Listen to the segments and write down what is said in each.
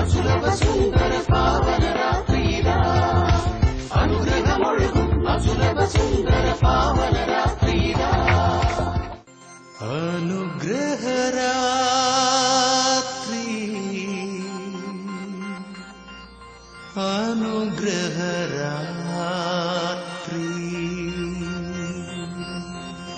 അസുലഭ സുന്ദര പാവന രാത്രിയിലാ അനുഗ്രഹമൊഴുകും അസുലഭ സുന്ദര പാവന രാത്രിയിലാ അനുഗ്രഹരാത്രി അനുഗ്രഹരാത്രി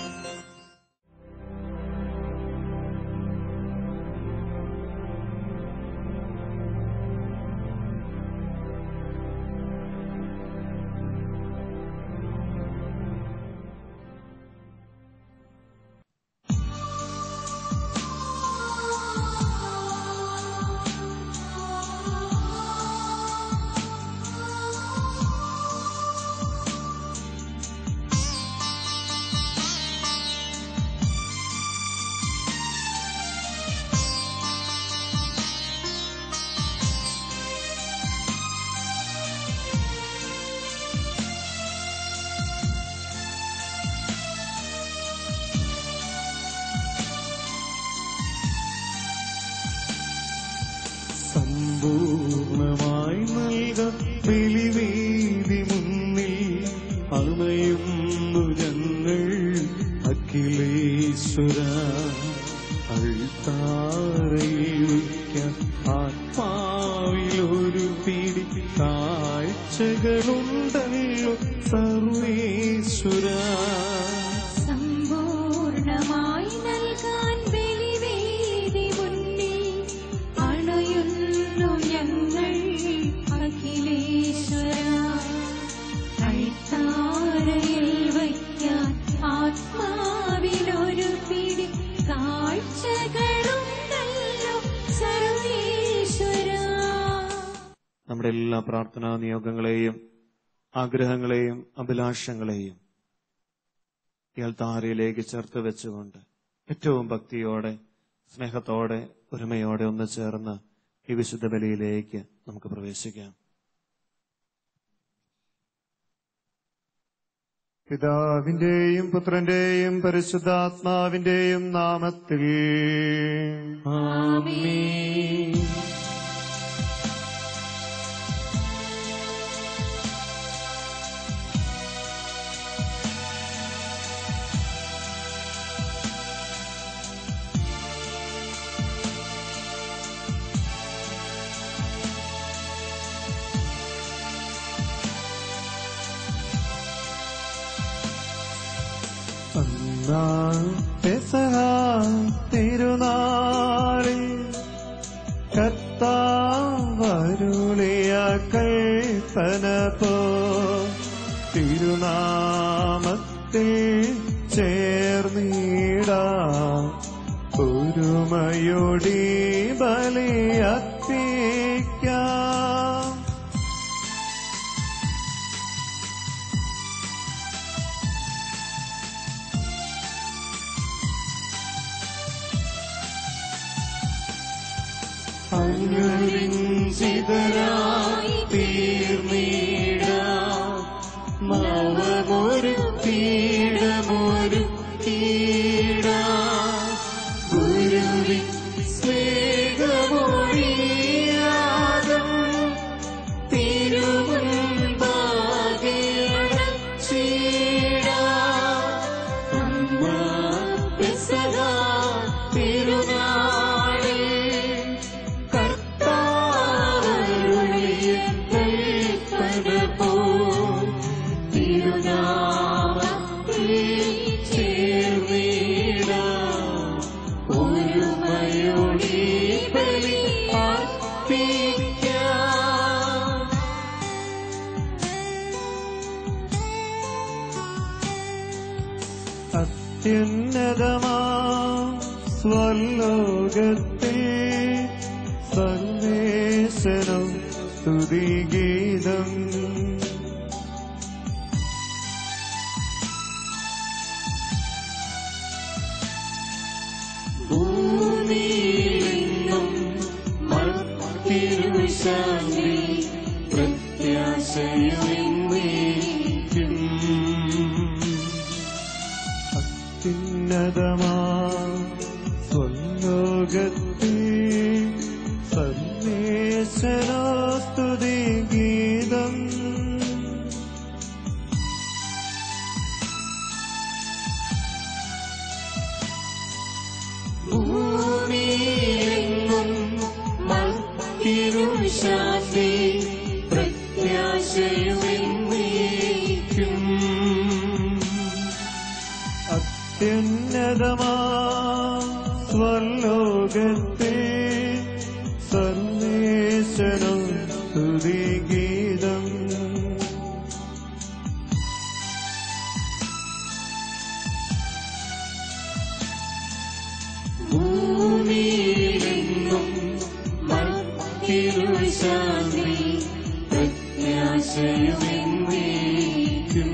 സമ്പൂർണമായി നൽകാം വെളിവേദി മുന്നിൽ അണയുന്നു ഞങ്ങൾ അഖിലേശ്വര അൾത്താരയിൽ വയ്ക്കാൻ ആത്മാവിലൊരു പിടി കാഴ്ചകളുണ്ടല്ലോ സർവേശ്വര സമ്പൂർണമായി നൽകാൻ ബലിവേദി മുന്നിൽ അണയുന്നു ഞങ്ങൾ അഖിലേശ്വര അൾത്താരയിൽ വയ്ക്കാൻ ആത്മാവിലൊരു പിടി കാഴ്ചകളുണ്ടല്ലോ സർവേശ്വര നമ്മുടെ എല്ലാ പ്രാർത്ഥനാ നിയോഗങ്ങളെയും ആഗ്രഹങ്ങളെയും അഭിലാഷങ്ങളെയും ഇയാൾ താരയിലേക്ക് ചേർത്ത് വെച്ചുകൊണ്ട് ഏറ്റവും ഭക്തിയോടെ സ്നേഹത്തോടെ ഒരുമയോടെ ഒന്ന് ചേർന്ന് ഈ വിശുദ്ധ ബലിയിലേക്ക് നമുക്ക് പ്രവേശിക്കാം പിതാവിന്റെയും പുത്രന്റെയും പരിശുദ്ധാത്മാവിന്റെയും നാമത്തിൽ അന്നാൾ പെസഹ തിരുനാളിൽ കർത്താവരുളിയ കൽപ്പന പോ തിരുനാമത്തിൽ ചേർന്നിടാം ഒരുമയൊടി ബലിയർപ്പിക്കാം അനുരിഞ്ചിതരായി തീർന്നിടാം നവമൊരു പീഠമൊരു പീഠ ഗുരുവിൻ സ്നേഹമൊഴിയാദം തിരുമുൻപാകെയടച്ചിടാം അമ്മ പെസഹ തിരുനാളിൽ കർത്താവരുളിയ കൽപ്പന പോൽ തിരുനാമത്തിൽ ചേർന്നിടാം ഒരുമയോടെ ബലി അർപ്പിക്കാം അത്യുന്നതമാ സ്വലോകത്തിൽ സർവേശനം സ്തുതിഗീതം ഭൂമിയിലെങ്ങും മർത്തിരുശാന്തി പ്രത്യാശയുമെന്നേക്കും അത്യുന്നതമാ സ്വലോകത്തിൽ സർവേശ സ്വർഗത്തെ സർവേശ്വരം സ്തുതിഗീതം ഭൂമിയിലെങ്ങും മർത്തിരുശാന്തി പ്രത്യാശയുമെന്നേക്കും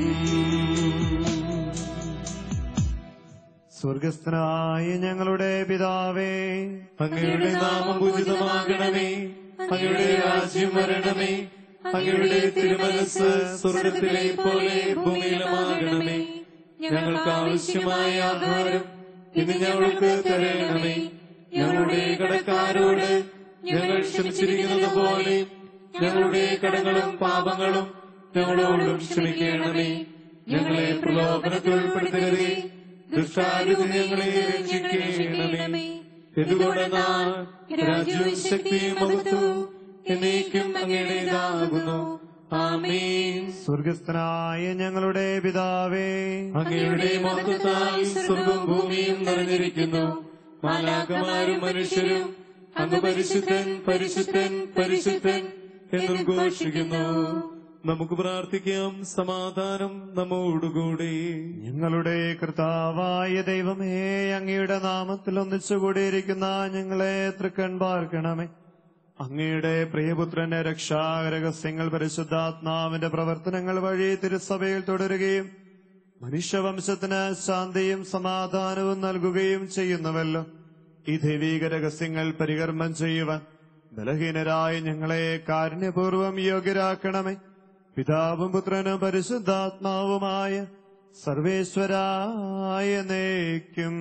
സ്വർഗസ്ഥനായ ഞങ്ങളുടെ പിതാവേ അങ്ങയുടെ നാമം പൂജിതമാകണമേ അങ്ങയുടെ രാജ്യം വരണമേ അങ്ങയുടെ തിരുമനസ് സ്വർഗത്തിലെ പോലെ ഭൂമിയിലുമാകണമേ ഞങ്ങൾക്ക് ആവശ്യമായ ആഹാരം ഇന്ന് ഞങ്ങൾക്ക് തരണമേ ഞങ്ങളുടെ കടക്കാരോട് ഞങ്ങൾ ക്ഷമിച്ചിരിക്കുന്നത് പോലെ ഞങ്ങളുടെ കടങ്ങളും പാപങ്ങളും ഞങ്ങളോടും ക്ഷമിക്കണമേ ഞങ്ങളെ പ്രലോഭനത്തിൽ ഉൾപ്പെടുത്തരുതേ ദുഷ്ടാരുതി ഞങ്ങളെ രക്ഷിക്കണമേ എന്തുകൊണ്ടെന്നാൽ രാജ്യവും ശക്തിയും മഹത്വവും എന്നേക്കും അങ്ങയുടേതാകുന്നു ആമേൻ സ്വർഗസ്ഥനായ ഞങ്ങളുടെ പിതാവേ അങ്ങയുടെ മഹത്വത്താൽ സ്വർഗവും ഭൂമിയും നിറഞ്ഞിരിക്കുന്നു മാലാകമാരും മനുഷ്യരും അങ്ങ് പരിശുദ്ധൻ പരിശുദ്ധൻ പരിശുദ്ധൻ എന്നുദ്ഘോഷിക്കുന്നു നമുക്ക് പ്രാർത്ഥിക്കാം സമാധാനം നമ്മോടുകൂടി ഞങ്ങളുടെ കർത്താവായ ദൈവമേ അങ്ങയുടെ നാമത്തിൽ ഒന്നിച്ചുകൂടിയിരിക്കുന്ന ഞങ്ങളെ തൃക്കൺ പാർക്കണമേ അങ്ങയുടെ പ്രിയപുത്രന്റെ രക്ഷാരഹസ്യങ്ങൾ പരിശുദ്ധാത്മാവിന്റെ പ്രവർത്തനങ്ങൾ വഴി തിരുസഭയിൽ തുടരുകയും മനുഷ്യവംശത്തിന് ശാന്തിയും സമാധാനവും നൽകുകയും ചെയ്യുന്നുവല്ലോ ഈ ദൈവീക രഹസ്യങ്ങൾ പരികർമ്മം ചെയ്യുവാൻ ബലഹീനരായ ഞങ്ങളെ കാരുണ്യപൂർവം യോഗ്യരാക്കണമേ പിതാവും പുത്രനും പരിശുദ്ധാത്മാവുമായ സർവേശ്വരായ നേക്കും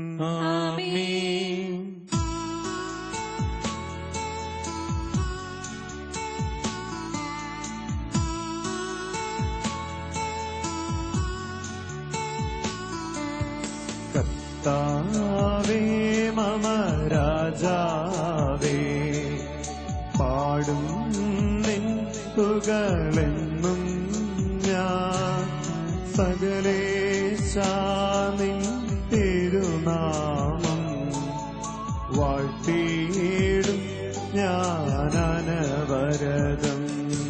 ആമേൻ കർത്താവേ മമ രാജാവേ പാടും നിൻ തുകളെന്നും ഞാൻ സകലേശാനിൻ തിരുനാമം വാഴ്ത്തിയിടും ഞാൻ അനവരതം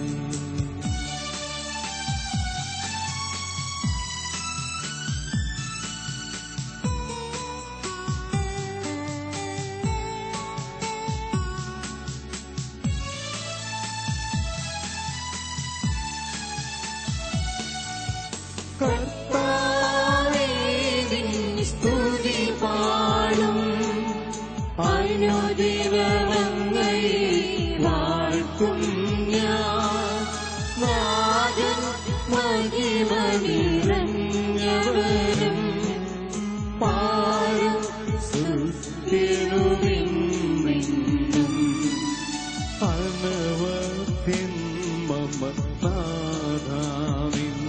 കർത്താവേ നിൻ സ്തുതി പാടും അനുദിവമങ്ങൈ വാഴ്ത്തും ഞാൻ നാഗൻ മഹിമ നിറഞ്ഞവരും പാടും സുസ്ഥിരുവിന്നും അനവധ്യൻ മമ നാഥാവിൻ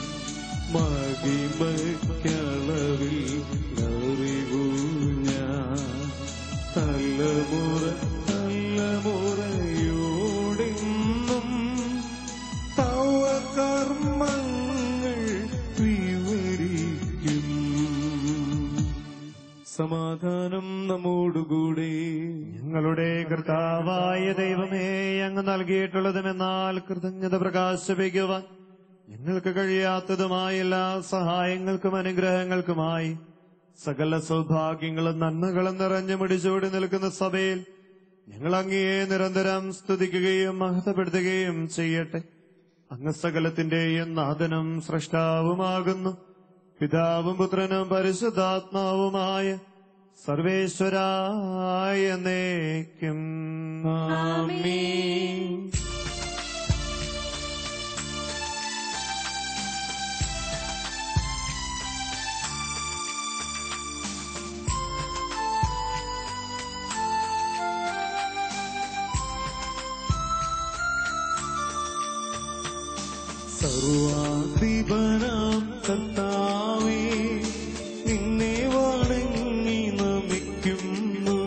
മഹിമയ്ക്കളവിൽ അറിവു ഞാൻ തലമുറ തലമുറയോടെന്നും തവ കർമ്മങ്ങൾ വിവരിക്കും സമാധാനം നമ്മോടുകൂടെ ഞങ്ങളുടെ കർത്താവായ ദൈവമേ അങ്ങ് നൽകിയിട്ടുള്ളതുമെന്നാൽ കൃതജ്ഞത പ്രകാശിപ്പിക്കുവാൻ ഞങ്ങൾക്ക് കഴിയാത്തതുമായ എല്ലാ സഹായങ്ങൾക്കും അനുഗ്രഹങ്ങൾക്കുമായി സകല സൗഭാഗ്യങ്ങളും നന്മകളും നിറഞ്ഞു മുടിച്ചോടി നിൽക്കുന്ന സഭയിൽ ഞങ്ങൾ അങ്ങയെ നിരന്തരം സ്തുതിക്കുകയും മഹത്വപ്പെടുത്തുകയും ചെയ്യട്ടെ അങ്ങ് സകലത്തിന്റെയും നാഥനും സൃഷ്ടാവുമാകുന്നു പിതാവും പുത്രനും പരിശുദ്ധാത്മാവുമായ സർവേശ്വരായ നേക്കും ആമേൻ സർവാധിപനാം കർത്താവേ നിന്നെ വണങ്ങി നമിക്കുന്നു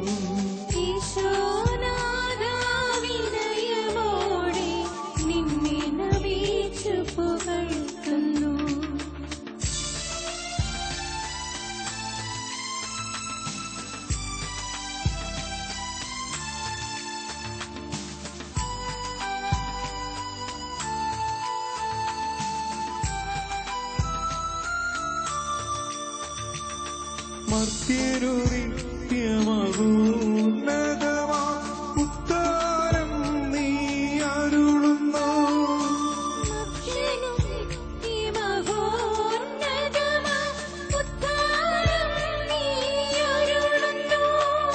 ഈശോനാഥാവിനയമോടെ നിന്നെ നമിച്ചു പുകഴ്ത്തുന്നു മർത്യരു നിത്യമകൂന്നതമാ ഉത്താരം നീ അരുളുന്നു ഭക്ഷണം ഈ മഹോന്നതമാ ഉദ്ധാരം നീ അരുളുന്നു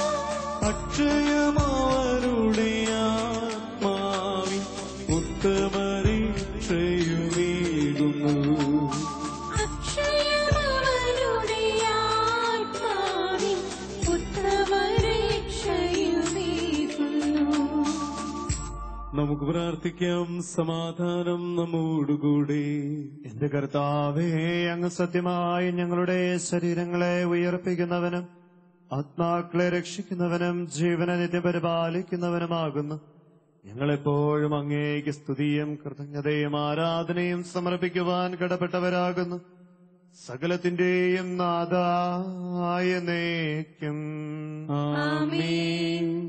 അക്ഷയമവരുടെ ആത്മാവിൻ ഉത്തമരീക്ഷയുമേകുന്നു അക്ഷയമവരുടെ ആത്മാവിൻ ഉത്തമരക്ഷയുമേകുന്നു നമുക്ക് പ്രാർത്ഥിക്കാം സമാധാനം നമ്മോടുകൂടെ എന്റെ കർത്താവേ അങ്ങ് സത്യമായി ഞങ്ങളുടെ ശരീരങ്ങളെ ഉയർപ്പിക്കുന്നവനും ആത്മാക്കളെ രക്ഷിക്കുന്നവനും ജീവനെ നിത്യം പരിപാലിക്കുന്നവനുമാകുന്നു ഞങ്ങളെപ്പോഴും അങ്ങേക്ക് സ്തുതിയും കൃതജ്ഞതയും ആരാധനയും സമർപ്പിക്കുവാൻ കടപ്പെട്ടവരാകുന്നു സകലത്തിന്റെയും നാഥായ നേക്കും ആമേൻ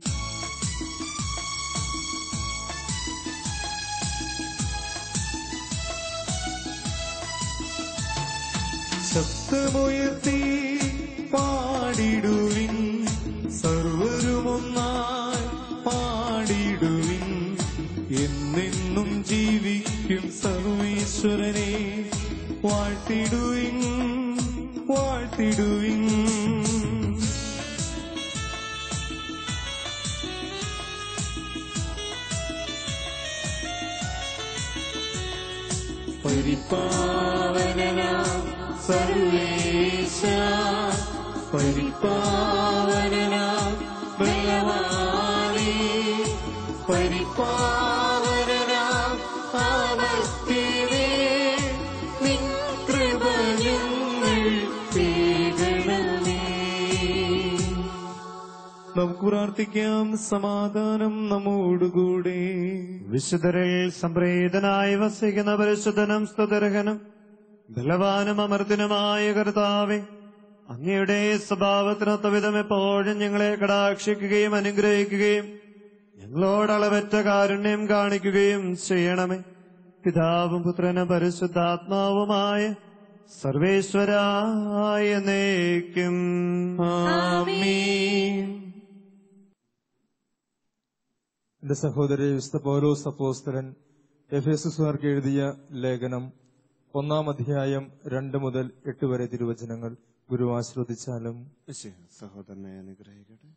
ശബ്ദമുയർത്തി പാടിടുവിൻ സർവരുമൊന്നായി പാടിടുവിൻ എന്നെന്നും ജീവിക്കും സർവീശ്വരനെ വാഴ്ത്തിടുവിൻ വാഴ്ത്തിടുവിൻ പരിപാവനാം സർവേശ പരിപാവനാം ബലവാനേ പരിപാവനാം ആവർത്തിവേ നിൻ കൃപ ഞങ്ങൾ തേടണമേ നമുക്ക് പ്രാർത്ഥിക്കാം സമാധാനം നമ്മോടുകൂടെ വിശുദ്ധരിൽ സംപ്രീതനായി വസിക്കുന്ന പരിശുദ്ധനും സ്തുതർഹനും ബലവാനും അമർത്തിനുമായ കർത്താവെ അങ്ങയുടെ സ്വഭാവത്തിനൊത്ത വിധം എപ്പോഴും ഞങ്ങളെ കടാക്ഷിക്കുകയും അനുഗ്രഹിക്കുകയും ഞങ്ങളോട് അളവറ്റ കാരുണ്യം കാണിക്കുകയും ചെയ്യണമേ പിതാവും പുത്രനും പരിശുദ്ധാത്മാവുമായ സർവേശ്വരായ നേക്കും ആമീൻ എന്റെ സഹോദരി വിശുദ്ധ പൗലോസ് അപ്പോസ്തലൻ എഫേസുകാർക്ക് എഴുതിയ ലേഖനം ഒന്നാം അധ്യായം രണ്ട് മുതൽ എട്ട് വരെ തിരുവചനങ്ങൾ ഗുരു ആശ്രദിച്ചാലും സഹോദരനെ അനുഗ്രഹിക്കട്ടെ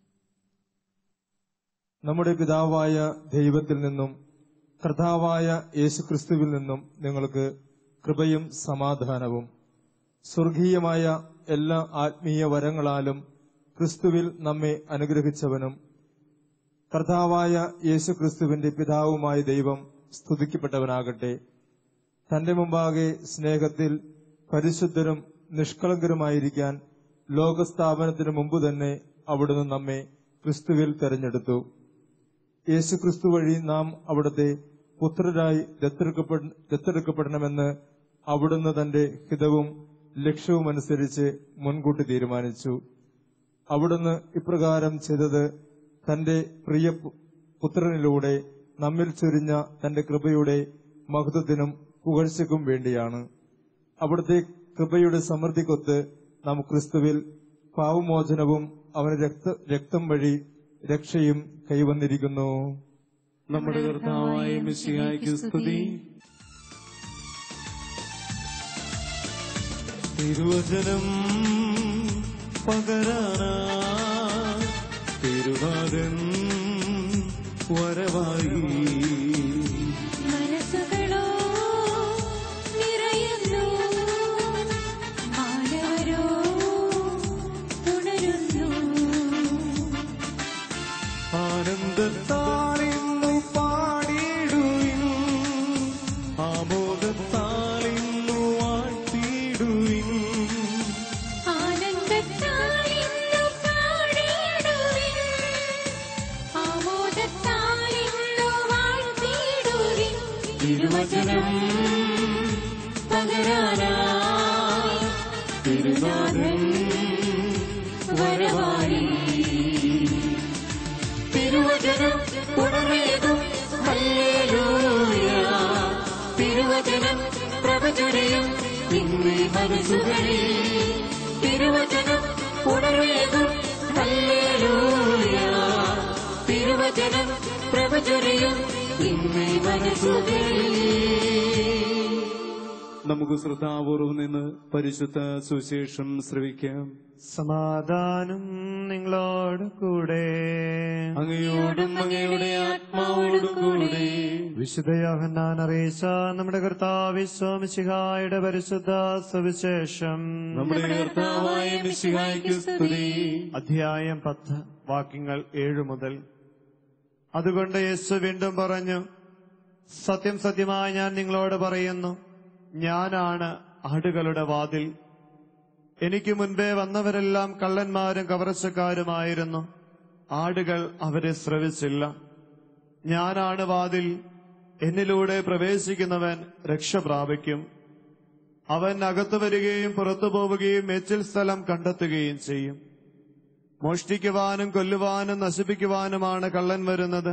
നമ്മുടെ പിതാവായ ദൈവത്തിൽ നിന്നും കർത്താവായ യേശുക്രിസ്തുവിൽ നിന്നും നിങ്ങൾക്ക് കൃപയും സമാധാനവും സ്വർഗീയമായ എല്ലാ ആത്മീയ വരങ്ങളാലും ക്രിസ്തുവിൽ നമ്മെ അനുഗ്രഹിച്ചവനും കർത്താവായ യേശുക്രിസ്തുവിന്റെ പിതാവുമായ ദൈവം സ്തുതിക്കപ്പെട്ടവനാകട്ടെ തന്റെ മുമ്പാകെ സ്നേഹത്തിൽ പരിശുദ്ധരും നിഷ്കളങ്കരുമായിരിക്കാൻ ലോകസ്ഥാപനത്തിനു മുമ്പ് തന്നെ അവിടുന്ന് നമ്മെ ക്രിസ്തുവിൽ തെരഞ്ഞെടുത്തു യേശുക്രിസ്തു വഴി നാം അവിടുത്തെ പുത്രരായി ദത്തെടുക്കപ്പെ- ദത്തെടുക്കപ്പെടണമെന്ന് അവിടുന്ന് തന്റെ ഹിതവും ലക്ഷ്യവുമനുസരിച്ച് മുൻകൂട്ടി തീരുമാനിച്ചു അവിടുന്ന് ഇപ്രകാരം ചെയ്തത് തന്റെ പ്രിയ പു- പുത്രനിലൂടെ നമ്മിൽ ചൊരിഞ്ഞ തന്റെ കൃപയുടെ മഹത്വത്തിനും പുകഴ്ചയ്ക്കും വേണ്ടിയാണ് അവിടുത്തെ കൃപയുടെ സമൃദ്ധിക്കൊത്ത് നാം ക്രിസ്തുവിൽ പാവമോചനവും അവന് രക്ത രക്തം വഴി രക്ഷയും കൈവന്നിരിക്കുന്നു നമ്മുടെ കർത്താവായ മിശിഹായ്ക്ക് സ്തുതി തിരുവചനം പകരാനാ തിരുവാതൻ വരവായി മനസ്സുകളോ നിറയുന്നു മാനവരോ ഉണരുന്നു ആനന്ദത്താളിന്നു പാടിടുവിൻ ആമോദത്താളിന്നു വാഴ്ത്തിടുവിൻ ആനന്ദത്താലിന്നു പാടിടുവിൻ ആമോദത്താലിന്നു വാഴ്ത്തിടുവിൻ തിരുവചനം പകരാനായി തിരുനാഥൻ വരവായി തിരുവചനം ഉണർവേകും ഹല്ലേലൂയ തിരുവചനം പ്രവചനയും ഇന്നീ മനസ്സുകളിൽ തിരുവചനം ഉണർവേകും ഹല്ലേലൂയ തിരുവചനം പ്രഭചൊരിയും ഇന്നീ മനസ്സുകളിൽ നമുക്ക് ശ്രദ്ധാപൂർവം നിന്ന് പരിശുദ്ധ സുവിശേഷം ശ്രവിക്കാം സമാധാനം നിങ്ങളോട് കൂടെ അങ്ങയോടും അങ്ങയുടെ ആത്മാവോടും കൂടെ വിശുദ്ധ യോഹന്നാൻ അറിയിച്ച നമ്മുടെ കർത്താവ് സ്വാമിശിഹായുടെ പരിശുദ്ധ സുവിശേഷം നമ്മുടെ കർത്താവായ മിശിഹായ്ക്ക് സ്തുതി അധ്യായം പത്ത് വാക്യങ്ങൾ ഏഴു മുതൽ അതുകൊണ്ട് യേശു വീണ്ടും പറഞ്ഞു സത്യം സത്യമായി ഞാൻ നിങ്ങളോട് പറയുന്നു ഞാനാണ് ആടുകളുടെ വാതിൽ എനിക്ക് മുൻപേ വന്നവരെല്ലാം കള്ളന്മാരും കവർച്ചക്കാരുമായിരുന്നു ആടുകൾ അവരെ ശ്രവിച്ചില്ല ഞാനാണ് വാതിൽ എന്നിലൂടെ പ്രവേശിക്കുന്നവൻ രക്ഷ പ്രാപിക്കും അവൻ അകത്തു വരികയും പുറത്തു പോവുകയും മേച്ചിൽ സ്ഥലം കണ്ടെത്തുകയും ചെയ്യും മോഷ്ടിക്കുവാനും കൊല്ലുവാനും നശിപ്പിക്കുവാനുമാണ് കള്ളൻ വരുന്നത്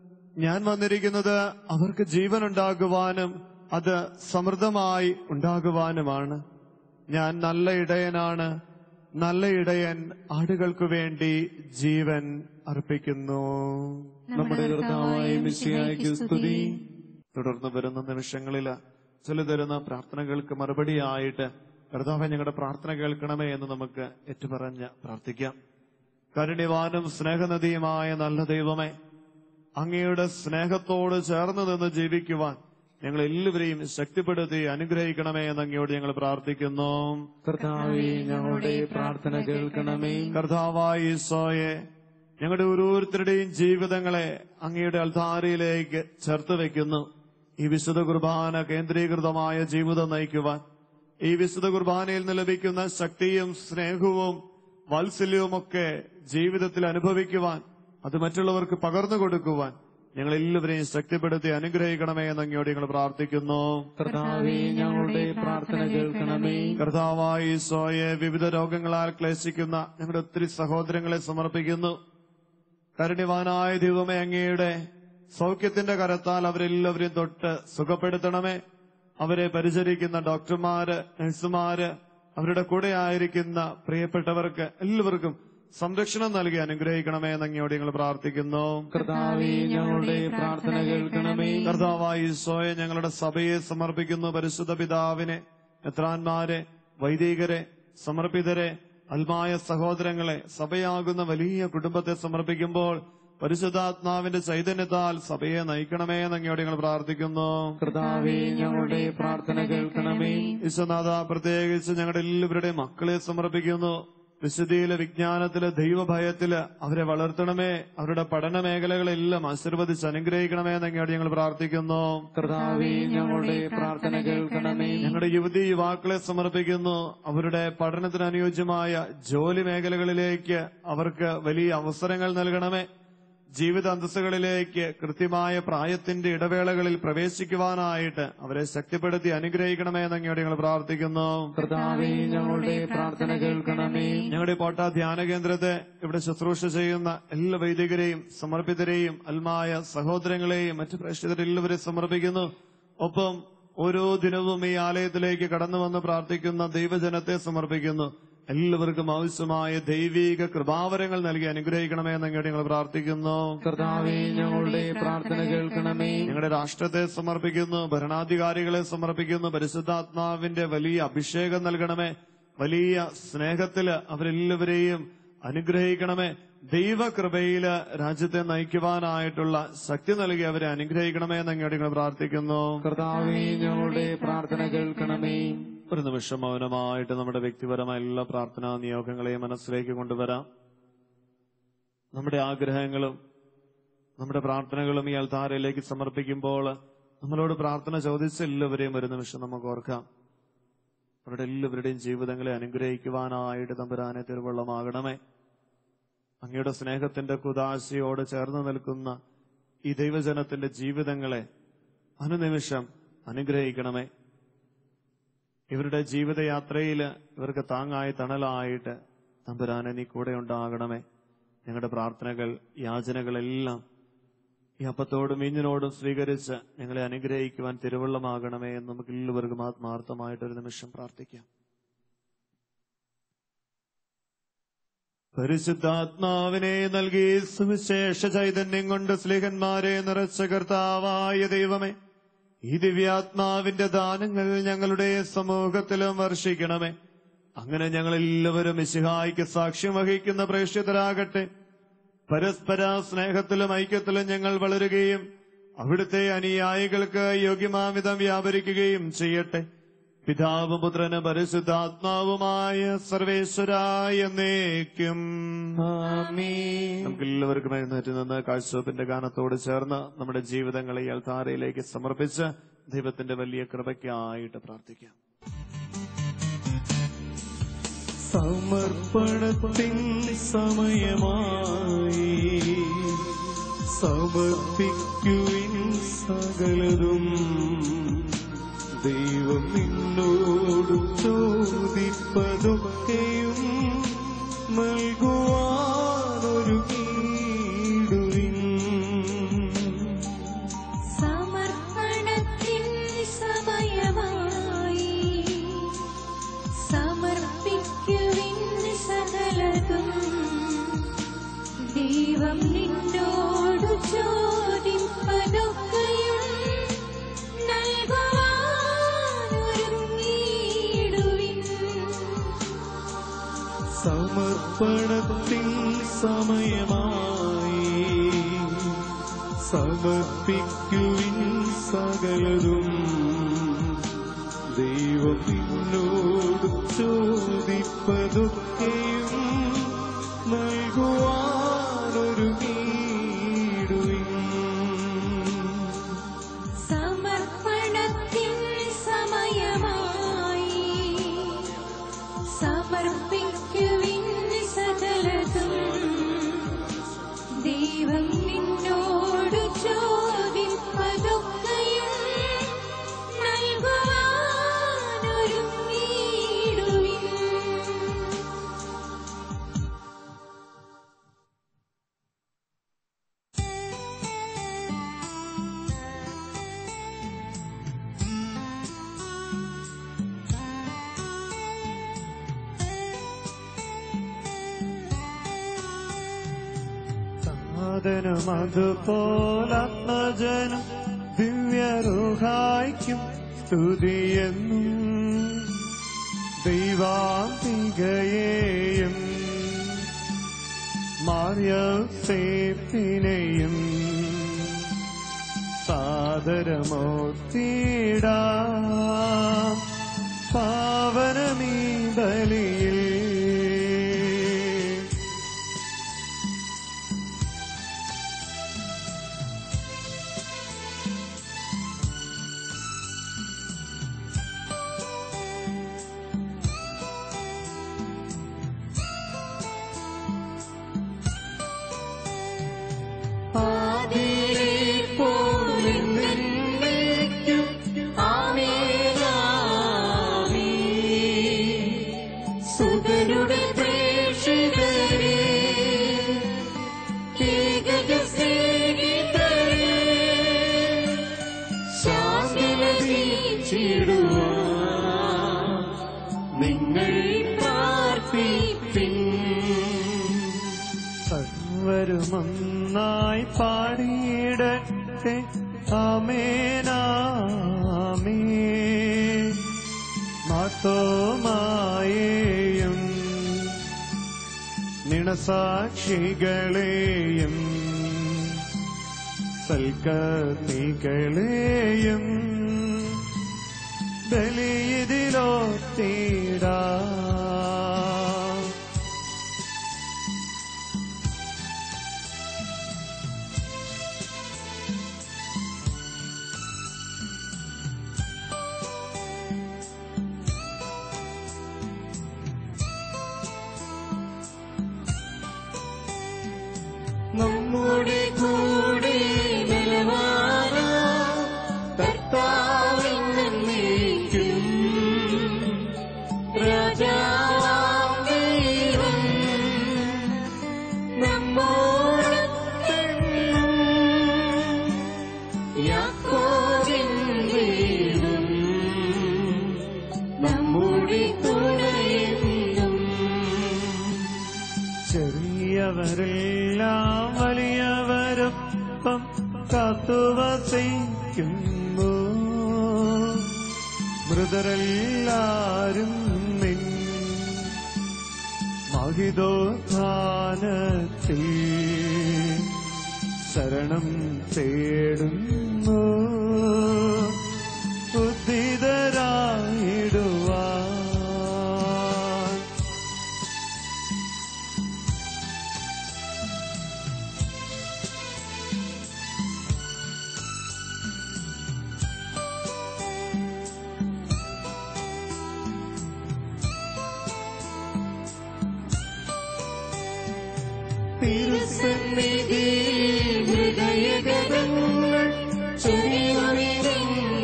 ഞാൻ വന്നിരിക്കുന്നത് അവർക്ക് ജീവൻ ഉണ്ടാകുവാനും അത് സമൃദ്ധമായി ഉണ്ടാകുവാനുമാണ് ഞാൻ നല്ല ഇടയനാണ് നല്ല ഇടയൻ ആടുകൾക്കു വേണ്ടി ജീവൻ അർപ്പിക്കുന്നു നമ്മുടെ കർത്താവായ മിശിഹായ്ക്ക് സ്തുതി തുടർന്ന് വരുന്ന നിമിഷങ്ങളിൽ ചില തരുന്ന പ്രാർത്ഥനകൾക്ക് മറുപടിയായിട്ട് കർത്താവ് ഞങ്ങളുടെ പ്രാർത്ഥന കേൾക്കണമേ എന്ന് നമുക്ക് ഏറ്റുപറഞ്ഞ് പ്രാർത്ഥിക്കാം കരുണ്യവാനും സ്നേഹനദിയുമായ നല്ല ദൈവമേ അങ്ങയുടെ സ്നേഹത്തോട് ചേർന്ന് നിന്ന് ജീവിക്കുവാൻ ഞങ്ങൾ എല്ലാവരെയും ശക്തിപ്പെടുത്തി അനുഗ്രഹിക്കണമേ എന്ന് അങ്ങയോട് ഞങ്ങൾ പ്രാർത്ഥിക്കുന്നു കർത്താവെ ഞങ്ങളുടെ പ്രാർത്ഥന കേൾക്കണമേ കർത്താവായ ഈശോയെ ഞങ്ങളുടെ ഓരോരുത്തരുടെയും ജീവിതങ്ങളെ അങ്ങയുടെ അൽധാരയിലേക്ക് ചേർത്ത് വെക്കുന്നു ഈ വിശുദ്ധ കുർബാന കേന്ദ്രീകൃതമായ ജീവിതം നയിക്കുവാൻ ഈ വിശുദ്ധ കുർബാനയിൽ നിന്ന് ലഭിക്കുന്ന ശക്തിയും സ്നേഹവും വാത്സല്യവുമൊക്കെ ജീവിതത്തിൽ അനുഭവിക്കുവാൻ അത് മറ്റുള്ളവർക്ക് പകർന്നു കൊടുക്കുവാൻ ഞങ്ങൾ എല്ലാവരെയും ശക്തിപ്പെടുത്തി അനുഗ്രഹിക്കണമേ എന്ന് അങ്ങയോട് ഞങ്ങൾ പ്രാർത്ഥിക്കുന്നു കർത്താവെ ഞങ്ങളുടെ പ്രാർത്ഥന കേൾക്കണമേ കർത്താവായ ഈശോയെ വിവിധ രോഗങ്ങളാൽ ക്ലേശിക്കുന്ന ഞങ്ങളുടെ ഒത്തിരി സഹോദരങ്ങളെ സമർപ്പിക്കുന്നു കരുണ്യവാനായ ദൈവമേ അങ്ങയുടെ സൗഖ്യത്തിന്റെ കരത്താൽ അവരെല്ലാവരെയും തൊട്ട് സുഖപ്പെടുത്തണമേ അവരെ പരിചരിക്കുന്ന ഡോക്ടർമാര് നഴ്സുമാര് അവരുടെ കൂടെ ആയിരിക്കുന്ന പ്രിയപ്പെട്ടവർക്ക് എല്ലാവർക്കും സംരക്ഷണം നൽകി അനുഗ്രഹിക്കണമേ എന്ന് അങ്ങയോട് ഞങ്ങൾ പ്രാർത്ഥിക്കുന്നു കർത്താവെ ഞങ്ങളുടെ പ്രാർത്ഥന കേൾക്കണമേ കർത്താവായ ഈശോയെ ഞങ്ങളുടെ സഭയെ സമർപ്പിക്കുന്നു പരിശുദ്ധ പിതാവിനെ എത്രാന്മാരെ വൈദികരെ സമർപ്പിതരെ അൽമായ സഹോദരങ്ങളെ സഭയാകുന്ന വലിയ കുടുംബത്തെ സമർപ്പിക്കുമ്പോൾ പരിശുദ്ധാത്മാവിന്റെ ചൈതന്യത്താൽ സഭയെ നയിക്കണമേ എന്ന് അങ്ങയോട് ഞങ്ങൾ പ്രാർത്ഥിക്കുന്നു കർത്താവെ ഞങ്ങളുടെ പ്രാർത്ഥന കേൾക്കണമേ ഈശ്വനാഥ പ്രത്യേകിച്ച് ഞങ്ങളുടെ എല്ലാവരുടെയും മക്കളെ സമർപ്പിക്കുന്നു വിശുദ്ധിയിലെ വിജ്ഞാനത്തില് ദൈവഭയത്തില് അവരെ വളർത്തണമേ അവരുടെ പഠന മേഖലകളെല്ലാം ആശീർവദിച്ച് അനുഗ്രഹിക്കണമേ എന്ന് അങ്ങയോട് ഞങ്ങൾ പ്രാർത്ഥിക്കുന്നു കർത്താവെ ഞങ്ങളുടെ പ്രാർത്ഥന കേൾക്കണമേ ഞങ്ങളുടെ യുവതി യുവാക്കളെ സമർപ്പിക്കുന്നു അവരുടെ പഠനത്തിന് അനുയോജ്യമായ ജോലി മേഖലകളിലേക്ക് അവർക്ക് വലിയ അവസരങ്ങൾ നൽകണമേ ജീവിത അന്തസ്സുകളിലേക്ക് കൃത്യമായ പ്രായത്തിന്റെ ഇടവേളകളിൽ പ്രവേശിക്കുവാനായിട്ട് അവരെ ശക്തിപ്പെടുത്തി അനുഗ്രഹിക്കണമേ എന്ന് അങ്ങയോട് ഞങ്ങൾ പ്രാർത്ഥിക്കുന്നു കർത്താവെ ഞങ്ങളുടെ പ്രാർത്ഥന കേൾക്കണമേ ഞങ്ങളുടെ കോട്ട ധ്യാന കേന്ദ്രത്തെ ഇവിടെ ശുശ്രൂഷ ചെയ്യുന്ന എല്ലാ വൈദികരെയും സമർപ്പിതരെയും അൽമായ സഹോദരങ്ങളെയും മറ്റു പ്രേക്ഷിതരെല്ലാവരെയും സമർപ്പിക്കുന്നു ഒപ്പം ഓരോ ദിനവും ഈ ആലയത്തിലേക്ക് കടന്നു വന്ന് പ്രാർത്ഥിക്കുന്ന ദൈവജനത്തെ സമർപ്പിക്കുന്നു എല്ലാവർക്കും ആവശ്യമായ ദൈവീക കൃപാവരങ്ങൾ നൽകി അനുഗ്രഹിക്കണമേ എന്ന് അങ്ങോട്ട് ഞങ്ങൾ പ്രാർത്ഥിക്കുന്നു കർത്താവെ ഞങ്ങളുടെ പ്രാർത്ഥന കേൾക്കണമേ ഞങ്ങളുടെ രാഷ്ട്രത്തെ സമർപ്പിക്കുന്നു ഭരണാധികാരികളെ സമർപ്പിക്കുന്നു പരിശുദ്ധാത്മാവിന്റെ വലിയ അഭിഷേകം നൽകണമേ വലിയ സ്നേഹത്തില് അവരെല്ലാവരെയും അനുഗ്രഹിക്കണമേ ദൈവകൃപയില് രാജ്യത്തെ നയിക്കുവാനായിട്ടുള്ള ശക്തി നൽകി അവരെ അനുഗ്രഹിക്കണമേ എന്ന് അങ്ങോട്ട് ഞങ്ങൾ പ്രാർത്ഥിക്കുന്നു കർത്താവെ ഞങ്ങളുടെ പ്രാർത്ഥന കേൾക്കണമേ ഒരു നിമിഷം മൗനമായിട്ട് നമ്മുടെ വ്യക്തിപരമായ എല്ലാ പ്രാർത്ഥനാ നിയോഗങ്ങളെയും മനസ്സിലേക്ക് കൊണ്ടുവരാം നമ്മുടെ ആഗ്രഹങ്ങളും നമ്മുടെ പ്രാർത്ഥനകളും ഈ അൽത്താരയിലേക്ക് സമർപ്പിക്കുമ്പോൾ നമ്മളോട് പ്രാർത്ഥന ചോദിച്ച എല്ലാവരെയും ഒരു നിമിഷം നമുക്ക് ഓർക്കാം അവരുടെ എല്ലാവരുടെയും ജീവിതങ്ങളെ അനുഗ്രഹിക്കുവാനായിട്ട് തമ്പുരാനെ തിരുവള്ളമാകണമേ അങ്ങയുടെ സ്നേഹത്തിന്റെ കുതാശയോട് ചേർന്ന് നിൽക്കുന്ന ഈ ദൈവജനത്തിന്റെ ജീവിതങ്ങളെ അനുനിമിഷം അനുഗ്രഹിക്കണമേ ഇവരുടെ ജീവിതയാത്രയിൽ ഇവർക്ക് താങ്ങായി തണലായിട്ട് തമ്പുരാനെ നീ കൂടെ ഉണ്ടാകണമേ ഞങ്ങളുടെ പ്രാർത്ഥനകൾ യാചനകളെല്ലാം ഈ അപ്പത്തോടും മീഞ്ഞിനോടും സ്വീകരിച്ച് ഞങ്ങളെ അനുഗ്രഹിക്കുവാൻ തിരുവള്ളമാകണമേ എന്ന് നമുക്ക് എല്ലാവർക്കും ആത്മാർത്ഥമായിട്ട് ഒരു നിമിഷം പ്രാർത്ഥിക്കാം പരിശുദ്ധാത്മാവിനെ നൽകി സുവിശേഷ ചൈതന്യം കൊണ്ട് സ്ലിഹന്മാരെ നിറച്ച കർത്താവായ ദൈവമേ ഈ ദിവ്യാത്മാവിന്റെ ദാനങ്ങൾ ഞങ്ങളുടെ സമൂഹത്തിലും വർഷിക്കണമേ അങ്ങനെ ഞങ്ങളെല്ലാവരും ഇശിഹായിക്ക് സാക്ഷ്യം വഹിക്കുന്ന പ്രേക്ഷിതരാകട്ടെ പരസ്പര സ്നേഹത്തിലും ഐക്യത്തിലും ഞങ്ങൾ വളരുകയും അവിടുത്തെ അനുയായികൾക്ക് യോഗ്യമാവിധം വ്യാപരിക്കുകയും ചെയ്യട്ടെ പിതാവും പുത്രനും പരിശുദ്ധാത്മാവുമായ സർവേശ്വരായ എന്നേക്കും ആമീൻ നമുക്ക് എല്ലാവർക്കും എഴുന്നേറ്റ് നിന്ന് കാഴ്ചവെപ്പിന്റെ ഗാനത്തോട് ചേർന്ന് നമ്മുടെ ജീവിതങ്ങളെ ഈ അൾത്താരയിലേക്ക് സമർപ്പിച്ച് ദൈവത്തിന്റെ വലിയ കൃപയ്ക്കായിട്ട് പ്രാർത്ഥിക്കാം സമർപ്പണത്തിൻ സമയമായി സമർപ്പിക്കുവിൻ സകലതും ദൈവം നിന്നോട് ചോദിപ്പതൊക്കെയും നൽകുവാനൊരുങ്ങിയിടുവിൻ സമർപ്പണത്തിൻ സമയമായി സമർപ്പിക്കുവിൻ സകലതും ദൈവം നിന്നോട് ചോദിപ്പതൊക്കെയും നൽകുവാനൊരുങ്ങിയിടുവിൻ സമർപ്പണത്തിൻ സമയമായി സമർപ്പിക്കുവിൻ സകലതും ദൈവം നിന്നോട് ചോദിപ്പതൊക്കെയും നൽകുവാനൊരുങ്ങിയിടുവിൻ സമർപ്പണത്തിൻ സമയമായി സമർപ്പിക്കുവിൻ സകലതും ദൈവം നിന്നോട് ചോദിപ്പതൊക്കെയും നൽകുവാനൊരുങ്ങിയിടുവിൻ സാധനം അതുപോലാത്മജനം ദിവ്യറുഹായിക്കും സ്തുതിയെന്നും ദൈവാന്തികയെയും മാര്യസേപ്പിനെയും സാദരമോത്തിടാം പാവനമീ ബലിയിൽ സുതരുടെ പ്രേക്ഷിതരെ ഏകജ സ്നേഹിതരെ ശാന്തിലീച്ചിടുവാൻ നിങ്ങൾ പ്രാർത്ഥിപ്പിൻ സർവരുമൊന്നായി പാടിയിടട്ടെ ആമേനാമേ മാത്തോമായേയും നിണസാക്ഷികളെയും സൽക്കത്തികളെയും ബലിയിതിലോ തീടാ നമ്മുടെ കൂടെ നിലവാര കർത്താവെന്നേക്കും രാജാവാം ദൈവം നമ്മോടൊത്തെന്നും യാക്കോബിൻ ദൈവം നമ്മുടെ തുണയെന്നും ചെറു നിന്നോടൊപ്പം കാത്തുവസിക്കുന്നു മൃതരെല്ലാരും നിൻ മഹിതോത്ഥാനത്തിൽ ശരണം തേടുന്നു ബുദ്ധിതരായിടുവാൻ തിരുസന്നിധി ഹൃദയഗതങ്ങൾ ചൊരിയുവിടും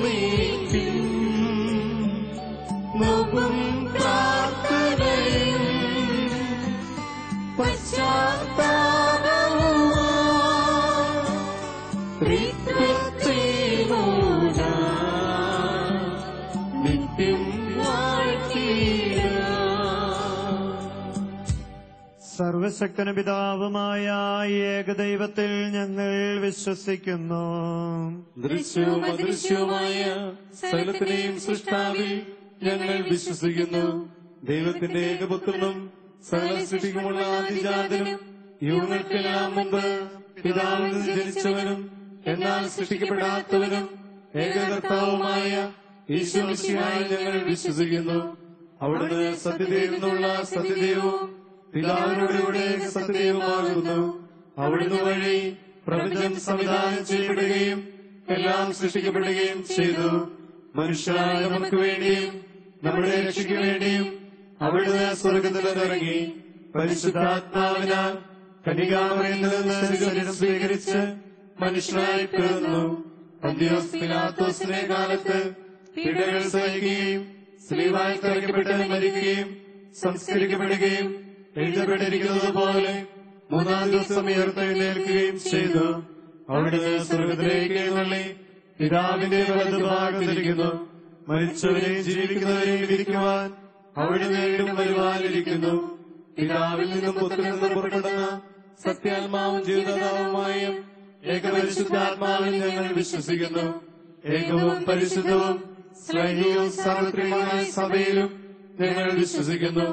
നോക്കും പ്രാർത്ഥനയും പശ്ചാത്താപവും നിത്യം വാഴ്ത്തിയിടാം സർവശക്തന പിതാവുമായ ഏകദൈവത്തിൽ ഞങ്ങൾ വിശ്വസിക്കുന്നു ദൃശ്യവും അദൃശ്യവുമായ സകലത്തിന്റെയും സൃഷ്ടാവിൽ ഞങ്ങൾ വിശ്വസിക്കുന്നു ദൈവത്തിന്റെ ഏകപുത്രനും സകല സൃഷ്ടിക്കുമുള്ള ആദിജാതനും യുഗങ്ങൾക്കെല്ലാം മുമ്പ് പിതാവിൽ നിന്ന് ജനിച്ചവനും എന്നാൽ സൃഷ്ടിക്കപ്പെടാത്തവനും ഏകകർത്താവുമായ ഈശ്വരശിയായി ഞങ്ങൾ വിശ്വസിക്കുന്നു അവിടുന്ന് സത്യദൈവെന്നുള്ള സത്യദൈവവും പിതാവിനോടുകൂടെ സത്യദൈവമാകുന്നു അവിടുന്ന് വഴി പ്രപഞ്ചം സംവിധാനം ചെയ്യപ്പെടുകയും എല്ലാം സൃഷ്ടിക്കപ്പെടുകയും ചെയ്തു മനുഷ്യരായ നമുക്ക് വേണ്ടിയും നമ്മുടെ രക്ഷയ്ക്ക് വേണ്ടിയും അവിടുന്ന് സ്വർഗത്തിൽ നിന്നിറങ്ങി പരിശുദ്ധാത്മാവിനാൽ കനികാമറയിൽ നിന്ന് ശരീരം സ്വീകരിച്ച് മനുഷ്യനായി പിറന്നു പന്തിയോസ് പിലാത്തോസിന്റെ കാലത്ത് പീഡകൾ സഹിക്കുകയും സ്ത്രീവായി തറയ്ക്കപ്പെട്ട് മരിക്കുകയും സംസ്കരിക്കപ്പെടുകയും എഴുതപ്പെട്ടിരിക്കുന്നത് പോലെ മൂന്നാം ദിവസം ഉയർത്തെഴുന്നേൽക്കുകയും ചെയ്തു അവിടുന്ന് സ്വർഗത്തിലേക്ക് എഴുന്നള്ളി പിതാവിന്റെ വലതുഭാഗത്തിരിക്കുന്നു മരിച്ചവരെയും ജീവിക്കുന്നവരെയും ഇരിക്കുവാൻ അവിടുന്ന് വീണ്ടും വരുവാനിരിക്കുന്നു പിതാവിൽ നിന്നും പുത്രനിൽ നിന്നും പുറപ്പെടുന്ന സത്യാത്മാവും ജീവിതതാവുമായ ഏകപരിശുദ്ധാത്മാവിൽ ഞങ്ങൾ വിശ്വസിക്കുന്നു ഏകവും പരിശുദ്ധവും സ്ലൈഹികവും സാർവത്രികമായ സഭയിലും ഞങ്ങൾ വിശ്വസിക്കുന്നു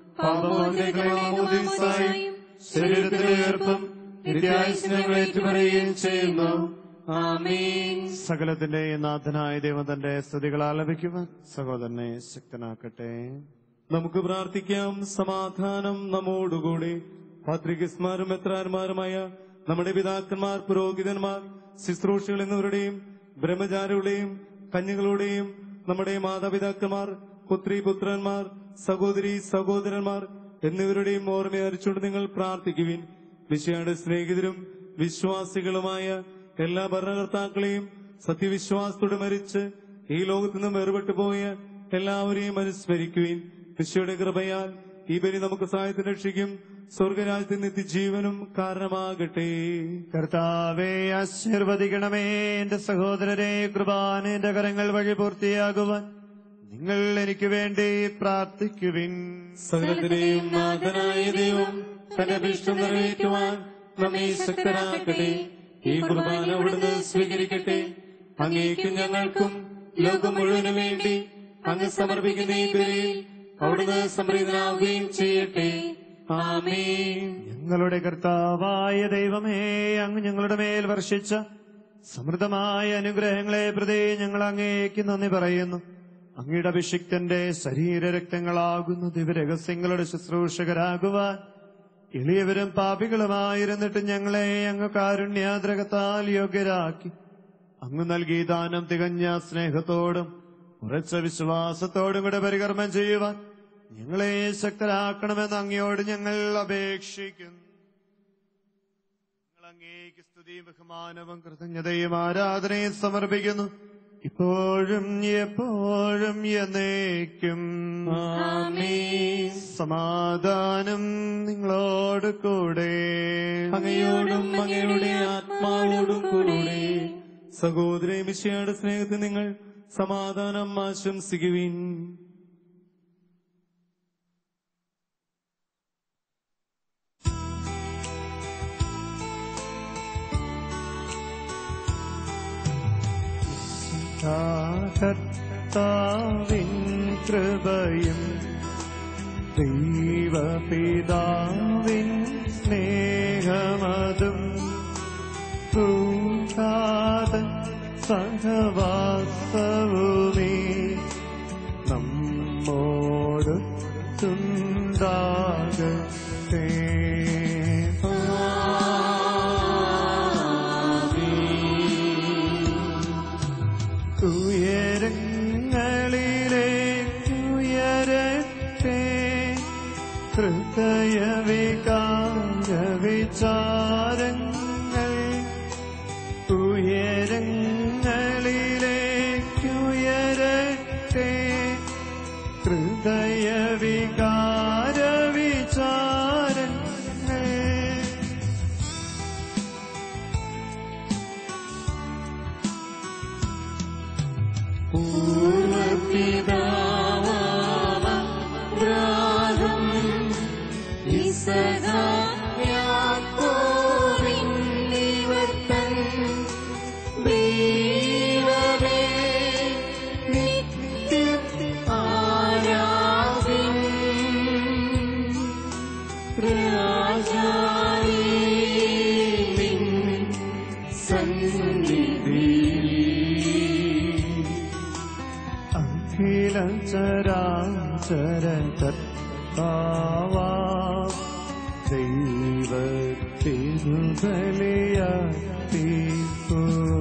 പാപമോചനമായും ശരീരത്തിന്റെ ഉയർപ്പും നിത്യായുസ് ഞങ്ങൾ ഏറ്റുപറയുകയും ചെയ്യുന്നു ആമീൻ സകലത്തിന്റെ നാഥനായ ദൈവം തന്റെ സ്തുതികൾ ആലപിക്കുവാൻ സഹോദരനെ ശക്തനാക്കട്ടെ നമുക്ക് പ്രാർത്ഥിക്കാം സമാധാനം നമ്മോടുകൂടി പാത്രികസ്മാരും എത്രാന്മാരുമായ നമ്മുടെ പിതാക്കന്മാർ പുരോഹിതന്മാർ ശുശ്രൂഷകൾ എന്നിവരുടെയും ബ്രഹ്മചാരികളുടെയും കന്യകളുടെയും നമ്മുടെ മാതാപിതാക്കന്മാർ പുത്രി പുത്രന്മാർ സഹോദരി സഹോദരന്മാർ എന്നിവരുടെയും ഓർമ്മ അറിച്ചുകൊണ്ട് നിങ്ങൾ പ്രാർത്ഥിക്കുവിൻ വിഷയുടെ സ്നേഹിതരും വിശ്വാസികളുമായ എല്ലാ ഭരണകർത്താക്കളെയും സത്യവിശ്വാസത്തോടെ മരിച്ച് ഈ ലോകത്തു നിന്നും വേർപെട്ടു പോയ എല്ലാവരെയും അനുസ്മരിക്കുവിൻ വിശ്വയുടെ കൃപയാൽ ഈ ബലി നമുക്ക് സഹായത്തിന് രക്ഷിക്കും സ്വർഗരാജ്യത്തിൽ നിത്യജീവനും കാരണമാകട്ടെ കർത്താവെ ആശീർവദിക്കണമേ എന്റെ സഹോദരരെ കൃപാന എന്റെ കരങ്ങൾ വഴി പൂർത്തിയാകുവാൻ നിങ്ങൾ എനിക്ക് വേണ്ടി പ്രാർത്ഥിക്കുവിൻ സകലത്തിന്റെയും നാഥനായ ദൈവം തന്റെ അഭിഷ്ടം നിറവേറ്റുവാൻ നമ്മെ ശക്തരാക്കട്ടെ ഈ കുർബാന അവിടുന്ന് സ്വീകരിക്കട്ടെ അങ്ങേക്കും ഞങ്ങൾക്കും ലോകം മുഴുവനും വേണ്ടി അങ്ങ് സമർപ്പിക്കുന്ന ഈ ബലിയിൽ അവിടുന്ന് സംപ്രീതനാവുകയും ചെയ്യട്ടെ ആമേൻ ഞങ്ങളുടെ കർത്താവായ ദൈവമേ അങ്ങ് ഞങ്ങളുടെ മേൽ വർഷിച്ച സമൃദ്ധമായ അനുഗ്രഹങ്ങളെ പ്രതി ഞങ്ങൾ അങ്ങേക്ക് നന്ദി പറയുന്നു അങ്ങയുടെ അഭിഷിക്തന്റെ ശരീരരക്തങ്ങളാകുന്ന ദിവരഹസ്യങ്ങളുടെ ശുശ്രൂഷകരാകുവാൻ എളിയവരും പാപികളുമായിരുന്നിട്ട് ഞങ്ങളെ അങ്ങ് കാരുണ്യാദ്രകത്താൽ യോഗ്യരാക്കി അങ്ങ് നൽകി ദാനം തികഞ്ഞ സ്നേഹത്തോടും ഉറച്ച വിശ്വാസത്തോടും കൂടെ പരികർമ്മം ചെയ്യുവാൻ ഞങ്ങളെ ശക്തരാക്കണമെന്ന് അങ്ങയോട് ഞങ്ങൾ അപേക്ഷിക്കുന്നു ഞങ്ങൾ അങ്ങേക്ക് സ്തുതിയും ബഹുമാനവും കൃതജ്ഞതയും ആരാധനയും സമർപ്പിക്കുന്നു ഇപ്പോഴും എപ്പോഴും എന്നേക്കും ആമേൻ സമാധാനം നിങ്ങളോട് കൂടെ അങ്ങയോടും അങ്ങയുടെ ആത്മാവോടും കൂടെ സഹോദര മിശയുടെ സ്നേഹത്തിൽ നിങ്ങൾ സമാധാനം ആശംസിക്കുവിൻ രക്ഷാകർത്താവിൻ കൃപയും ദൈവപിതാവിൻ സ്നേഹമതും കൂടാത സഹവാസവുമേ നമ്മോടൊത്തുണ്ടാകട്ടെ ഉയരങ്ങളിലേക്കുയരട്ടെ ഹൃദയവികാര വിചാരങ്ങൾ ഉയരങ്ങളിലേക്കുയരട്ടെ ഹൃദയവികാര വിചാരങ്ങൾ അഖില ചരാചര കർത്താവാ ദൈവത്തിരുബലിയാത്തീർക്കൂ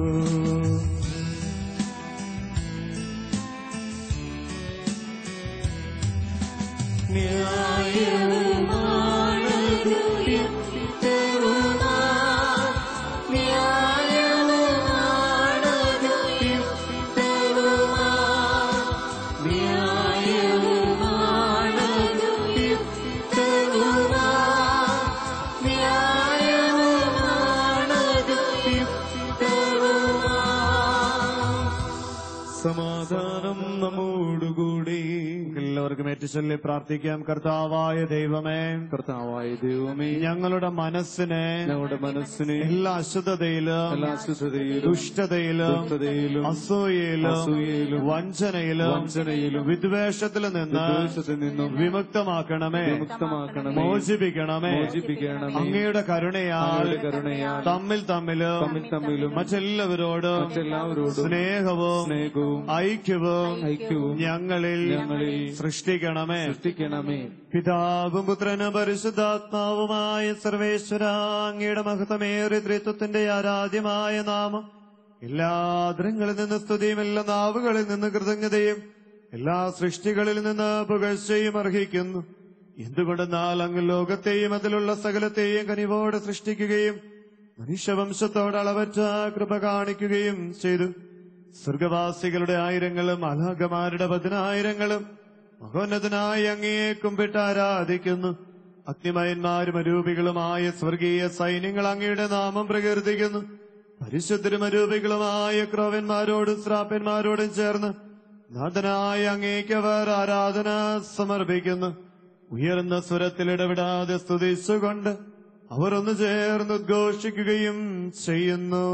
സമാധാനം നമ്മോടുകൂടി എല്ലാവർക്കും ഏറ്റുചൊല്ലി പ്രാർത്ഥിക്കാം കർത്താവായ ദൈവമേ കർത്താവായ ദൈവമേ ഞങ്ങളുടെ മനസ്സിനെ ഞങ്ങളുടെ മനസ്സിനെ എല്ലാ അശുദ്ധതയിലും എല്ലാ അശുദ്ധതയിലും ദുഷ്ടതയിലും ദുഷ്ടതയിലും അസൂയയിലും അസൂയയിലും വഞ്ചനയിലും വഞ്ചനയിലും വിദ്വേഷത്തിൽ നിന്ന് വിദ്വേഷത്തിൽ നിന്നും വിമുക്തമാക്കണമേ വിമുക്തമാക്കണമേ മോചിപ്പിക്കണമേ മോചിപ്പിക്കണമേ അങ്ങയുടെ കരുണയാൽ അങ്ങയുടെ കരുണയാൽ തമ്മിൽ തമ്മിലും തമ്മിൽ തമ്മിലും മറ്റെല്ലാവരോടും മറ്റെല്ലാവരോടും സ്നേഹവും സ്നേഹവും ഐക്യവും ഐക്യവും ഞങ്ങളിൽ ഞങ്ങളിൽ സൃഷ്ടിക്കണമേ സൃഷ്ടിക്കണമേ പിതാവും പുത്രനും പരിശുദ്ധാത്മാവുമായ സർവേശ്വര അങ്ങയുടെ മഹത്വമേറിയ ത്രിത്വത്തിന്റെ ആരാധ്യമായ നാമം എല്ലാ ദൃങ്ങളിൽ നിന്ന് സ്തുതിയും എല്ലാ നാവുകളിൽ നിന്ന് കൃതജ്ഞതയും എല്ലാ സൃഷ്ടികളിൽ നിന്ന് പുകഴ്ചയും അർഹിക്കുന്നു എന്തുകൊണ്ടെന്നാൽ അങ്ങ് ലോകത്തെയും അതിലുള്ള സകലത്തെയും കനിവോടെ സൃഷ്ടിക്കുകയും മനുഷ്യവംശത്തോട് അളവറ്റ കൃപ കാണിക്കുകയും ചെയ്തു സ്വർഗവാസികളുടെ ആയിരങ്ങളും അലാഖമാരുടെ പതിനായിരങ്ങളും മഹോന്നതനായി അങ്ങയെ കുമ്പിട്ട് ആരാധിക്കുന്നു അഗ്നിമയന്മാരും അരൂപികളുമായ സ്വർഗീയ സൈന്യങ്ങൾ അങ്ങയുടെ നാമം പ്രകീർത്തിക്കുന്നു പരിശുദ്ധരും അരൂപികളുമായ ക്രോവന്മാരോടും ശ്രാപ്പന്മാരോടും ചേർന്ന് നാഥനായ അങ്ങേക്ക് അവർ ആരാധന സമർപ്പിക്കുന്നു ഉയർന്ന സ്വരത്തിൽ ഇടപെടാതെ സ്തുതിച്ചുകൊണ്ട് അവർ ഒന്ന് ചേർന്ന് ഉദ്ഘോഷിക്കുകയും ചെയ്യുന്നു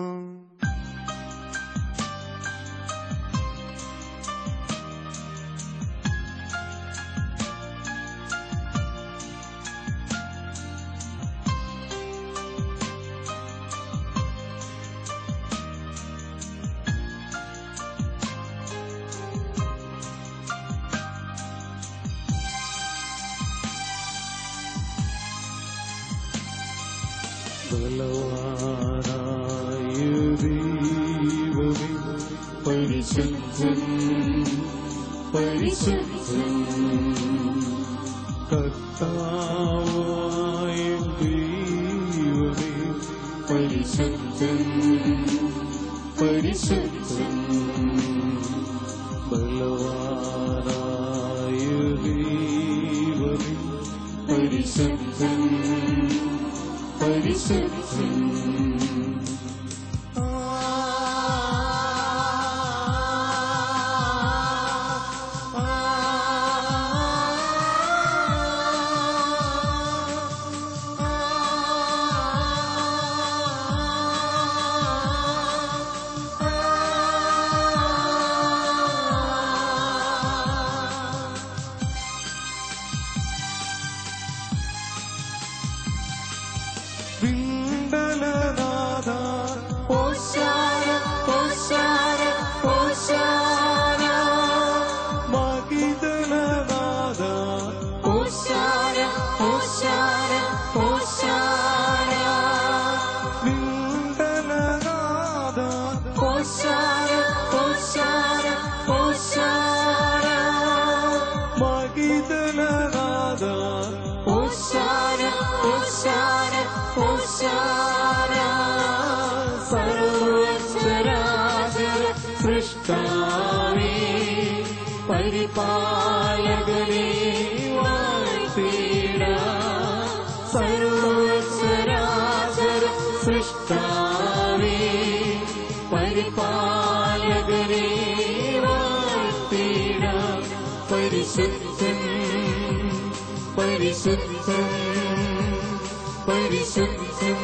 ബലവാനായ ദൈവമേ പരിശുദ്ധൻ പരിശുദ്ധൻ കർത്താവായ ദൈവമേ പരിശുദ്ധൻ പരിശുദ്ധൻ ബലവാനായ ദൈവമേ പരിശുദ്ധൻ പരിശുദ്ധൻ ആ സർവചരാചര സൃഷ്ടാവേ പരിപാലകനെ വാഴ്ത്തിട സർവചരാചര സൃഷ്ടാവേ പരിപാലകനെ വാഴ്ത്തിട പരിശുദ്ധൻ പരിശുദ്ധൻ പരിശുദ്ധൻ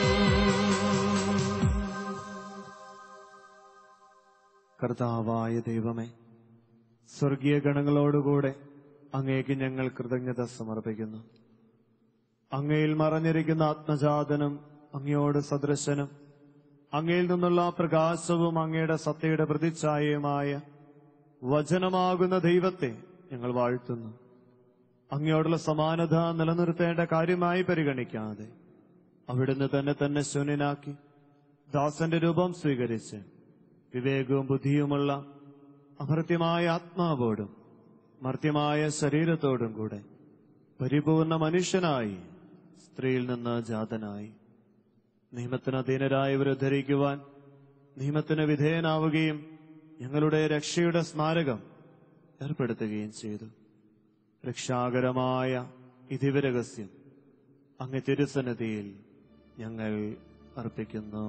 കർത്താവായ ദൈവമേ സ്വർഗീയ ഗണങ്ങളോടുകൂടെ അങ്ങേക്ക് ഞങ്ങൾ കൃതജ്ഞത സമർപ്പിക്കുന്നു അങ്ങയിൽ മറഞ്ഞിരിക്കുന്ന ആത്മജാതനും അങ്ങയോട് സദൃശനും അങ്ങയിൽ നിന്നുള്ള പ്രകാശവും അങ്ങയുടെ സത്തയുടെ പ്രതിച്ഛായയുമായ വചനമാകുന്ന ദൈവത്തെ ഞങ്ങൾ വാഴ്ത്തുന്നു അങ്ങയോടുള്ള സമാനത നിലനിർത്തേണ്ട കാര്യമായി പരിഗണിക്കാതെ അവിടുന്ന് തന്നെ തന്നെ ശൂന്യനാക്കി ദാസന്റെ രൂപം സ്വീകരിച്ച് വിവേകവും ബുദ്ധിയുമുള്ള അമർത്യമായ ആത്മാവോടും മർത്യമായ ശരീരത്തോടും കൂടെ പരിപൂർണ മനുഷ്യനായി സ്ത്രീയിൽ നിന്ന് ജാതനായി നിയമത്തിന് അധീനരായവരെ ധരിക്കുവാൻ നിയമത്തിന് വിധേയനാവുകയും ഞങ്ങളുടെ രക്ഷയുടെ സ്മാരകം ഏർപ്പെടുത്തുകയും ചെയ്തു രക്ഷാകരമായ ഇതിവരഹസ്യം അങ്ങ് തിരുസന്നിധിയിൽ ഞങ്ങൾ അർപ്പിക്കുന്നു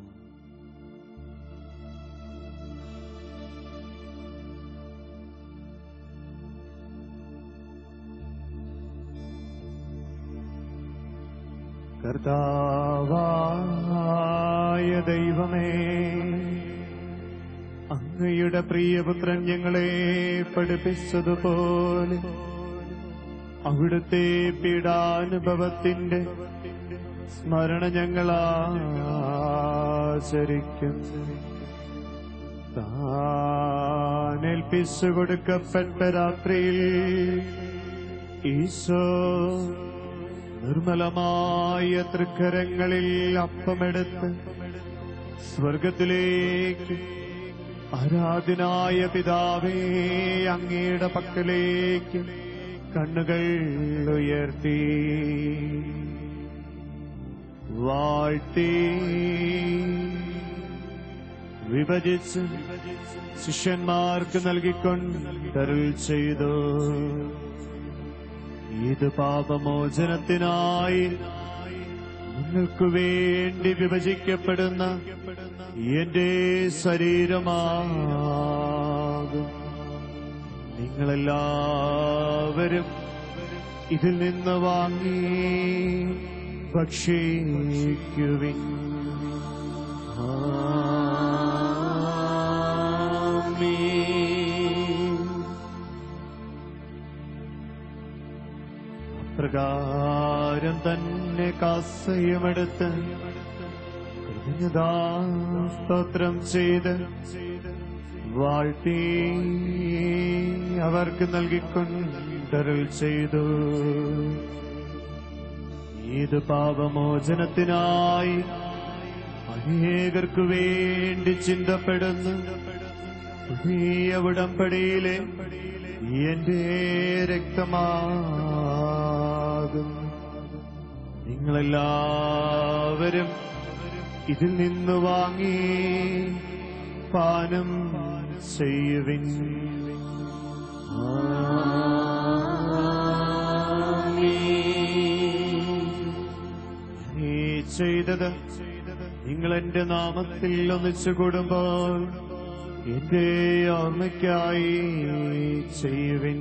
കർത്താവായ ദൈവമേ അങ്ങയുടെ പ്രിയപുത്രൻ ഞങ്ങളെ പഠിപ്പിച്ചതുപോലെ അവിടുത്തെ പീഡാനുഭവത്തിന്റെ സ്മരണ ഞങ്ങൾ ആചരിക്കും താനേൽപ്പിച്ചു കൊടുക്കപ്പെട്ട രാത്രിയിൽ ഈശോ നിർമ്മലമായ തൃക്കരങ്ങളിൽ അപ്പമെടുത്ത് സ്വർഗത്തിലേക്ക് ആരാധനായ പിതാവേ അങ്ങയുടെ പക്കലേക്ക് കണ്ണുകൾ ഉയർത്തി വാഴ്ത്തി വിഭജിച്ച് ശിഷ്യന്മാർക്ക് നൽകിക്കൊണ്ടരുൾ ചെയ്തു ഇത് പാപമോചനത്തിനായി നിങ്ങൾക്ക് വേണ്ടി വിഭജിക്കപ്പെടുന്ന എന്റെ ശരീരമാകും നിങ്ങളെല്ലാവരും ഇതിൽ നിന്ന് വാങ്ങി ഭക്ഷിക്കുവിൻ ആമീൻ. അപ്രകാരം തന്നെ കാസയുമെടുത്ത് കൃതജ്ഞതാ സ്തോത്രം ചെയ്ത് വാഴ്ത്തി അവർക്ക് നൽകിക്കൊണ്ടരുൾ ചെയ്തു ഇത് പാപമോചനത്തിനായി അനേകർക്കു വേണ്ടി ചിന്തപ്പെടുന്നു പുതിയ ഉടമ്പടിയിലെ എന്റെ രക്തമാകും നിങ്ങളെല്ലാവരും ഇതിൽ നിന്ന് വാങ്ങി പാനം ചെയ്യുവിൻ നീ ചെയ്തത് നിങ്ങൾ എന്റെ നാമത്തിൽ ഒന്നിച്ചു കൂടുമ്പോൾ എന്റെ ഓർമ്മയ്ക്കായി ചെയ്യുവിൻ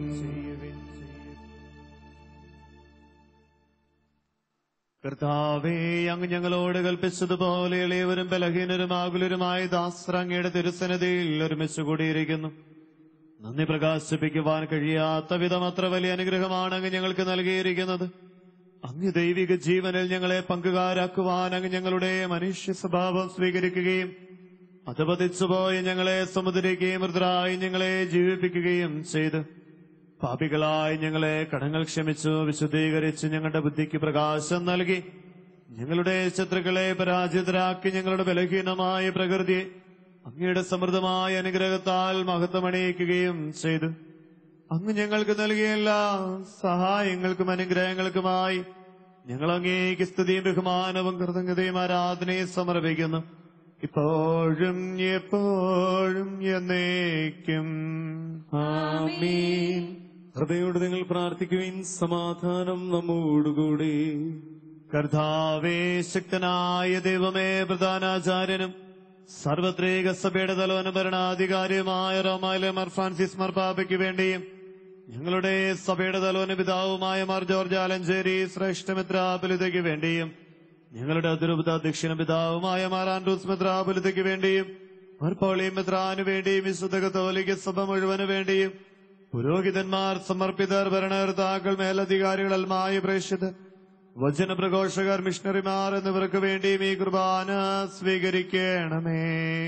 കർത്താവേ അങ്ങ് ഞങ്ങളോട് കൽപ്പിച്ചതുപോലെ ഇളയവരും ബലഹീനരും ആകുലരുമായ ദാസർ അങ്ങയുടെ തിരുസന്നിധിയിൽ ഒരുമിച്ച് കൂടിയിരിക്കുന്നു നന്ദി പ്രകാശിപ്പിക്കുവാൻ കഴിയാത്ത വിധം അത്ര വലിയ അനുഗ്രഹമാണ് അങ്ങ് ഞങ്ങൾക്ക് നൽകിയിരിക്കുന്നത് അങ്ങ് ദൈവിക ജീവനിൽ ഞങ്ങളെ പങ്കുകാരാക്കുവാൻ അങ്ങ് ഞങ്ങളുടെ മനുഷ്യ സ്വഭാവം സ്വീകരിക്കുകയും അധപതിച്ചുപോയ ഞങ്ങളെ സമുദ്രിക്കുകയും മൃതരായി ഞങ്ങളെ ജീവിപ്പിക്കുകയും ചെയ്ത് പാപികളായി ഞങ്ങളെ കടങ്ങൾ ക്ഷമിച്ചു വിശുദ്ധീകരിച്ച് ഞങ്ങളുടെ ബുദ്ധിക്ക് പ്രകാശം നൽകി ഞങ്ങളുടെ ശത്രുക്കളെ പരാജിതരാക്കി ഞങ്ങളുടെ ബലഹീനമായ പ്രകൃതി അങ്ങയുടെ സമൃദ്ധമായ അനുഗ്രഹത്താൽ മഹത്വമണിയിക്കുകയും ചെയ്തു അങ്ങ് ഞങ്ങൾക്ക് നൽകിയ എല്ലാ സഹായങ്ങൾക്കും അനുഗ്രഹങ്ങൾക്കുമായി ഞങ്ങൾ അങ്ങേക്ക് സ്തുതിയും ബഹുമാനവും കൃതജ്ഞതയും ആരാധനയും സമർപ്പിക്കുന്നു ഇപ്പോഴും എപ്പോഴും എന്നേക്കും ആമീൻ ഹൃദയോട് നിങ്ങൾ പ്രാർത്ഥിക്കുവിൻ സമാധാനം നമ്മോടുകൂടി കർത്താവേ ശക്തനായ ദൈവമേ പ്രധാനാചാര്യനും സർവത്രിക സഭയുടെ തലവനും ഭരണാധികാരിയുമായ റോമായിലെ മർ ഫ്രാൻസിസ് മർപ്പാപ്പയ്ക്ക് വേണ്ടിയും ഞങ്ങളുടെ സഭയുടെ തലവന് പിതാവുമായ മാർ ജോർജ് ആലഞ്ചേരി ശ്രേഷ്ഠ മിത്രാപുലിതയ്ക്ക് വേണ്ടിയും ഞങ്ങളുടെ അതിരൂപത ദക്ഷിണ പിതാവുമായ മാർ ആൻഡ്രൂസ് മിത്രാപുലിതയ്ക്ക് വേണ്ടിയും മാർ പൗളിയും മിത്രാനു വേണ്ടിയും വിശുദ്ധ കത്തോലിക്ക സഭ മുഴുവന് വേണ്ടിയും പുരോഹിതന്മാർ സമർപ്പിതർ ഭരണകർത്താക്കൾ മേലധികാരികൾ അൽമായ പ്രേക്ഷിതർ വചനപ്രഘോഷകർ മിഷണറിമാർ എന്നിവർക്ക് വേണ്ടിയും ഈ കുർബാന സ്വീകരിക്കണമേ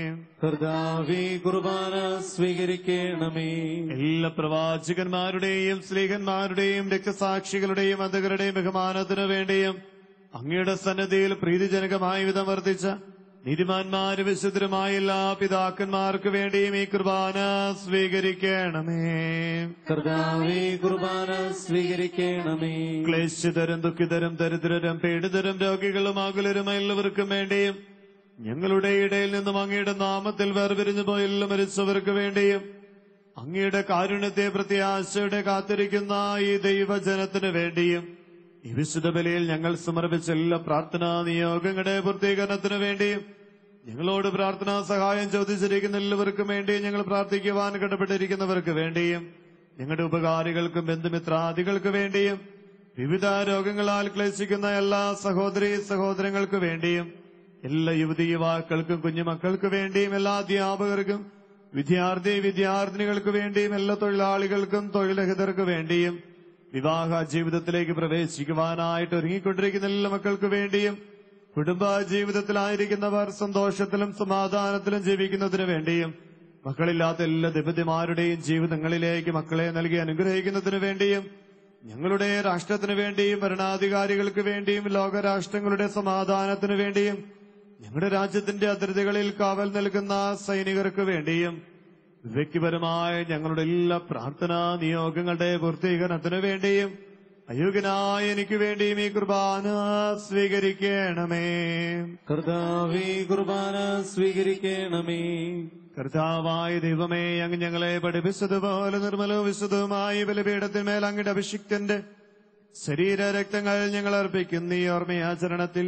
കർത്താവേ കുർബാന സ്വീകരിക്കണമേ എല്ലാ പ്രവാചകന്മാരുടെയും സ്ത്രീകന്മാരുടെയും രക്തസാക്ഷികളുടെയും അന്ധകരുടെയും ബഹുമാനത്തിനു വേണ്ടിയും അങ്ങയുടെ സന്നദ്ധിയിൽ പ്രീതിജനകമായ വിധം വർദ്ധിച്ച നീതിമാന്മാരും വിശുദ്ധരുമായ എല്ലാ പിതാക്കന്മാർക്ക് വേണ്ടിയും ഈ കുർബാന സ്വീകരിക്കണമേ കർത്താവേ കുർബാന സ്വീകരിക്കണമേ ക്ലേശിതരും ദുഃഖിതരും ദരിദ്രരും പീഡിതരും രോഗികളും ആകുലരും എല്ലാവർക്കും വേണ്ടിയും ഞങ്ങളുടെ ഇടയിൽ നിന്നും അങ്ങയുടെ നാമത്തിൽ വേർപിരിഞ്ഞു പോയ എല്ലാ മരിച്ചവർക്ക് വേണ്ടിയും അങ്ങയുടെ കാരുണ്യത്തെ പ്രത്യാശയുടെ കാത്തിരിക്കുന്ന ഈ ദൈവജനത്തിനു വേണ്ടിയും ഈ വിശുദ്ധ ബലിയിൽ ഞങ്ങൾ സമർപ്പിച്ച എല്ലാ പ്രാർത്ഥനാ നിയോഗങ്ങളുടെ പൂർത്തീകരണത്തിനു വേണ്ടിയും ഞങ്ങളോട് പ്രാർത്ഥനാ സഹായം ചോദിച്ചിരിക്കുന്ന എല്ലാവർക്കും വേണ്ടി ഞങ്ങൾ പ്രാർത്ഥിക്കുവാൻ കടപ്പെട്ടിരിക്കുന്നവർക്ക് വേണ്ടിയും ഞങ്ങളുടെ ഉപകാരികൾക്കും ബന്ധുമിത്രാദികൾക്ക് വേണ്ടിയും വിവിധ രോഗങ്ങളാൽ ക്ലേശിക്കുന്ന എല്ലാ സഹോദരി സഹോദരങ്ങൾക്ക് വേണ്ടിയും എല്ലാ യുവതി യുവാക്കൾക്കും കുഞ്ഞുമക്കൾക്ക് വേണ്ടിയും എല്ലാ അധ്യാപകർക്കും വിദ്യാർത്ഥി വിദ്യാർത്ഥിനികൾക്ക് വേണ്ടിയും എല്ലാ തൊഴിലാളികൾക്കും തൊഴിലഹിതർക്ക് വേണ്ടിയും വിവാഹ ജീവിതത്തിലേക്ക് പ്രവേശിക്കുവാനായിട്ട് ഒരുങ്ങിക്കൊണ്ടിരിക്കുന്ന എല്ലാ മക്കൾക്ക് വേണ്ടിയും കുടുംബ ജീവിതത്തിലായിരിക്കുന്നവർ സന്തോഷത്തിലും സമാധാനത്തിലും ജീവിക്കുന്നതിനു വേണ്ടിയും മക്കളില്ലാത്ത എല്ലാ ദമ്പതിമാരുടെയും ജീവിതങ്ങളിലേക്ക് മക്കളെ നൽകി അനുഗ്രഹിക്കുന്നതിനു വേണ്ടിയും ഞങ്ങളുടെ രാഷ്ട്രത്തിനു വേണ്ടിയും ഭരണാധികാരികൾക്ക് വേണ്ടിയും ലോകരാഷ്ട്രങ്ങളുടെ സമാധാനത്തിനു വേണ്ടിയും ഞങ്ങളുടെ രാജ്യത്തിന്റെ അതിർത്തികളിൽ കാവൽ നൽകുന്ന സൈനികർക്ക് വേണ്ടിയും വ്യക്തിപരമായ ഞങ്ങളുടെ എല്ലാ പ്രാർത്ഥനാ നിയോഗങ്ങളുടെ പൂർത്തീകരണത്തിനു വേണ്ടിയും അയോഗ്യനായ എനിക്ക് വേണ്ടിയും ഈ കുർബാന സ്വീകരിക്കണമേ കർത്താവേ കുർബാന സ്വീകരിക്കണമേ കർത്താവായ ദൈവമേ അങ്ങ് ഞങ്ങളെ പഠിപ്പിച്ചതുപോലെ നിർമ്മലവും വിശുദ്ധവുമായ ഈ ബലിപീഠത്തിന്മേൽ അങ്ങയുടെ അഭിഷിക്തന്റെ ശരീര രക്തങ്ങൾ ഞങ്ങൾ അർപ്പിക്കുന്ന ഈ ഓർമ്മയാചരണത്തിൽ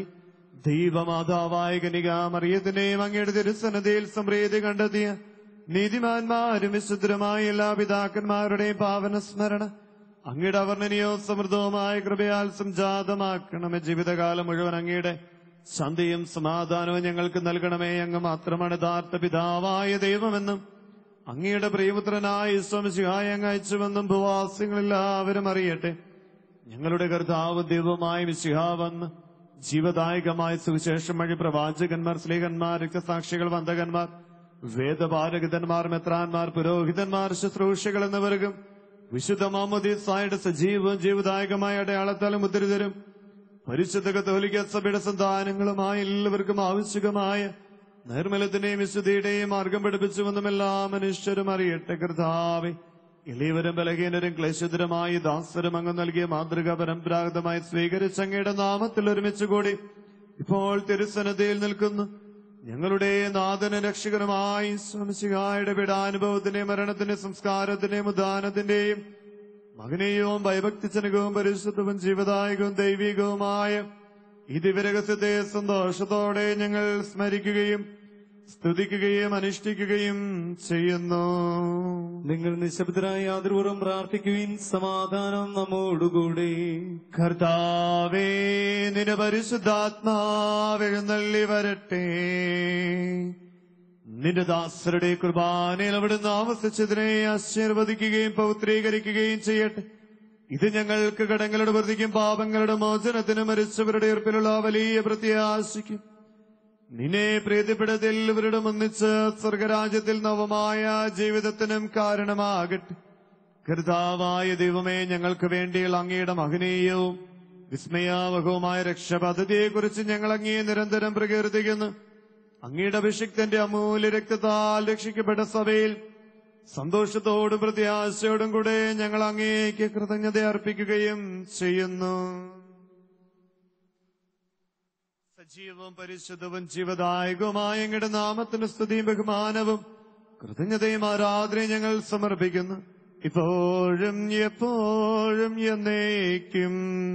ദൈവമാതാവായ കനിക മറിയത്തിന്റെയും അങ്ങയുടെ തിരുസന്നതിയിൽ സംപ്രീതി കണ്ടെത്തിയ നീതിമാന്മാരും വിശുദ്ധരുമായ എല്ലാ പിതാക്കന്മാരുടെയും പാവന സ്മരണ അങ്ങയുടെ അവർണ്ണനീയവും സമൃദ്ധവുമായ കൃപയാൽ സംജാതമാക്കണമേ ജീവിതകാലം മുഴുവൻ അങ്ങയുടെ ശാന്തിയും സമാധാനവും ഞങ്ങൾക്ക് നൽകണമേ അങ്ങ് മാത്രമാണ് യഥാർത്ഥ പിതാവായ ദൈവമെന്നും അങ്ങയുടെ പ്രിയപുത്രനായ ഈശ്വമിശിഹായ അങ്ങ് അയച്ചുവെന്നും ഭൂവാസികളെല്ലാവരും അറിയട്ടെ ഞങ്ങളുടെ കർത്താവ് ദൈവമായ മിശിഹ വന്ന് ജീവദായകമായ സുവിശേഷം വഴി പ്രവാചകന്മാർ സ്ത്രീകന്മാർ രക്തസാക്ഷികൾ വന്ദകന്മാർ വേദപാരഹിതന്മാർ മെത്രാന്മാർ പുരോഹിതന്മാർ ശുശ്രൂഷകൾ എന്നിവർക്കും വിശുദ്ധ മാമോദീസായുടെ സജീവവും ജീവദായകമായ അടയാളത്താലും മുദ്രിതരും പരിശുദ്ധ കത്തോലിക്ക സഭയുടെ സന്താനങ്ങളുമായ എല്ലാവർക്കും ആവശ്യകമായ നിർമ്മലത്തിന്റെയും വിശുദ്ധിയുടെയും മാർഗം പഠിപ്പിച്ചുവെന്നും എല്ലാ മനുഷ്യരും അറിയട്ടെ കർത്താവെ എളിയവരും ബലഹീനരും ക്ലേശതരമായി ദാസരും അങ്ങ് നൽകിയ മാതൃക പരമ്പരാഗതമായി സ്വീകരിച്ച അങ്ങയുടെ നാമത്തിൽ ഒരുമിച്ച് കൂടി ഇപ്പോൾ തിരുസന്നതയിൽ നിൽക്കുന്നു ഞങ്ങളുടെ നാഥന രക്ഷകനുമായി സ്വംശികായുടെ പീഡാനുഭവത്തിന്റെയും മരണത്തിന്റെയും സംസ്കാരത്തിന്റെയും ഉദാനത്തിന്റെയും മകനീയവും ഭയഭക്തിജനകവും പരിശുദ്ധവും ജീവദായകവും ദൈവികവുമായ ഈ ദിവ്യരഹസ്യത്തെ സന്തോഷത്തോടെ ഞങ്ങൾ സ്മരിക്കുകയും സ്തുതിക്കുകയും അനുഷ്ഠിക്കുകയും ചെയ്യുന്നു നിങ്ങൾ നിശബ്ദരായ യാതൊരുപുറം പ്രാർത്ഥിക്കുവിൻ സമാധാനം നമ്മോടുകൂടി കർത്താവേ നിന്റെ പരിശുദ്ധാത്മാവെഴുന്നള്ളി വരട്ടെ നിന്റെ ദാസരുടെ കുർബാനയിൽ അവിടുന്ന് ആവസിച്ചതിനെ ആശീർവദിക്കുകയും പൗത്രീകരിക്കുകയും ചെയ്യട്ടെ ഇത് ഞങ്ങൾക്ക് കടങ്ങളുടെ വൃത്തിക്കും പാപങ്ങളുടെ മോചനത്തിനും മരിച്ചവരുടെ ഉറപ്പിലുള്ള വലിയ പ്രത്യാശിക്കും നിന്നെ പ്രീതിപ്പെടുത്തി എല്ലാവരോടും ഒന്നിച്ച് സ്വർഗരാജ്യത്തിൽ നവമായ ജീവിതത്തിനും കാരണമാകട്ടെ കർത്താവായ ദൈവമേ ഞങ്ങൾക്ക് വേണ്ടിയുള്ള അങ്ങയുടെ മഹനീയവും വിസ്മയാവഹവുമായ രക്ഷപദ്ധതിയെക്കുറിച്ച് ഞങ്ങൾ അങ്ങയെ നിരന്തരം പ്രകീർത്തിക്കുന്നു അങ്ങയുടെ അഭിഷിക്തന്റെ അമൂല്യ രക്തത്താൽ രക്ഷിക്കപ്പെട്ട സഭയിൽ സന്തോഷത്തോടും പ്രത്യാശയോടും കൂടെ ഞങ്ങൾ അങ്ങേക്ക് കൃതജ്ഞത അർപ്പിക്കുകയും ചെയ്യുന്നു സജീവവും പരിശുദ്ധവും ജീവദായകവുമായ അങ്ങയുടെ നാമത്തിന് സ്തുതിയും ബഹുമാനവും കൃതജ്ഞതയും ആരാധനയും ഞങ്ങൾ സമർപ്പിക്കുന്നു ഇപ്പോഴും എപ്പോഴും എന്നേക്കും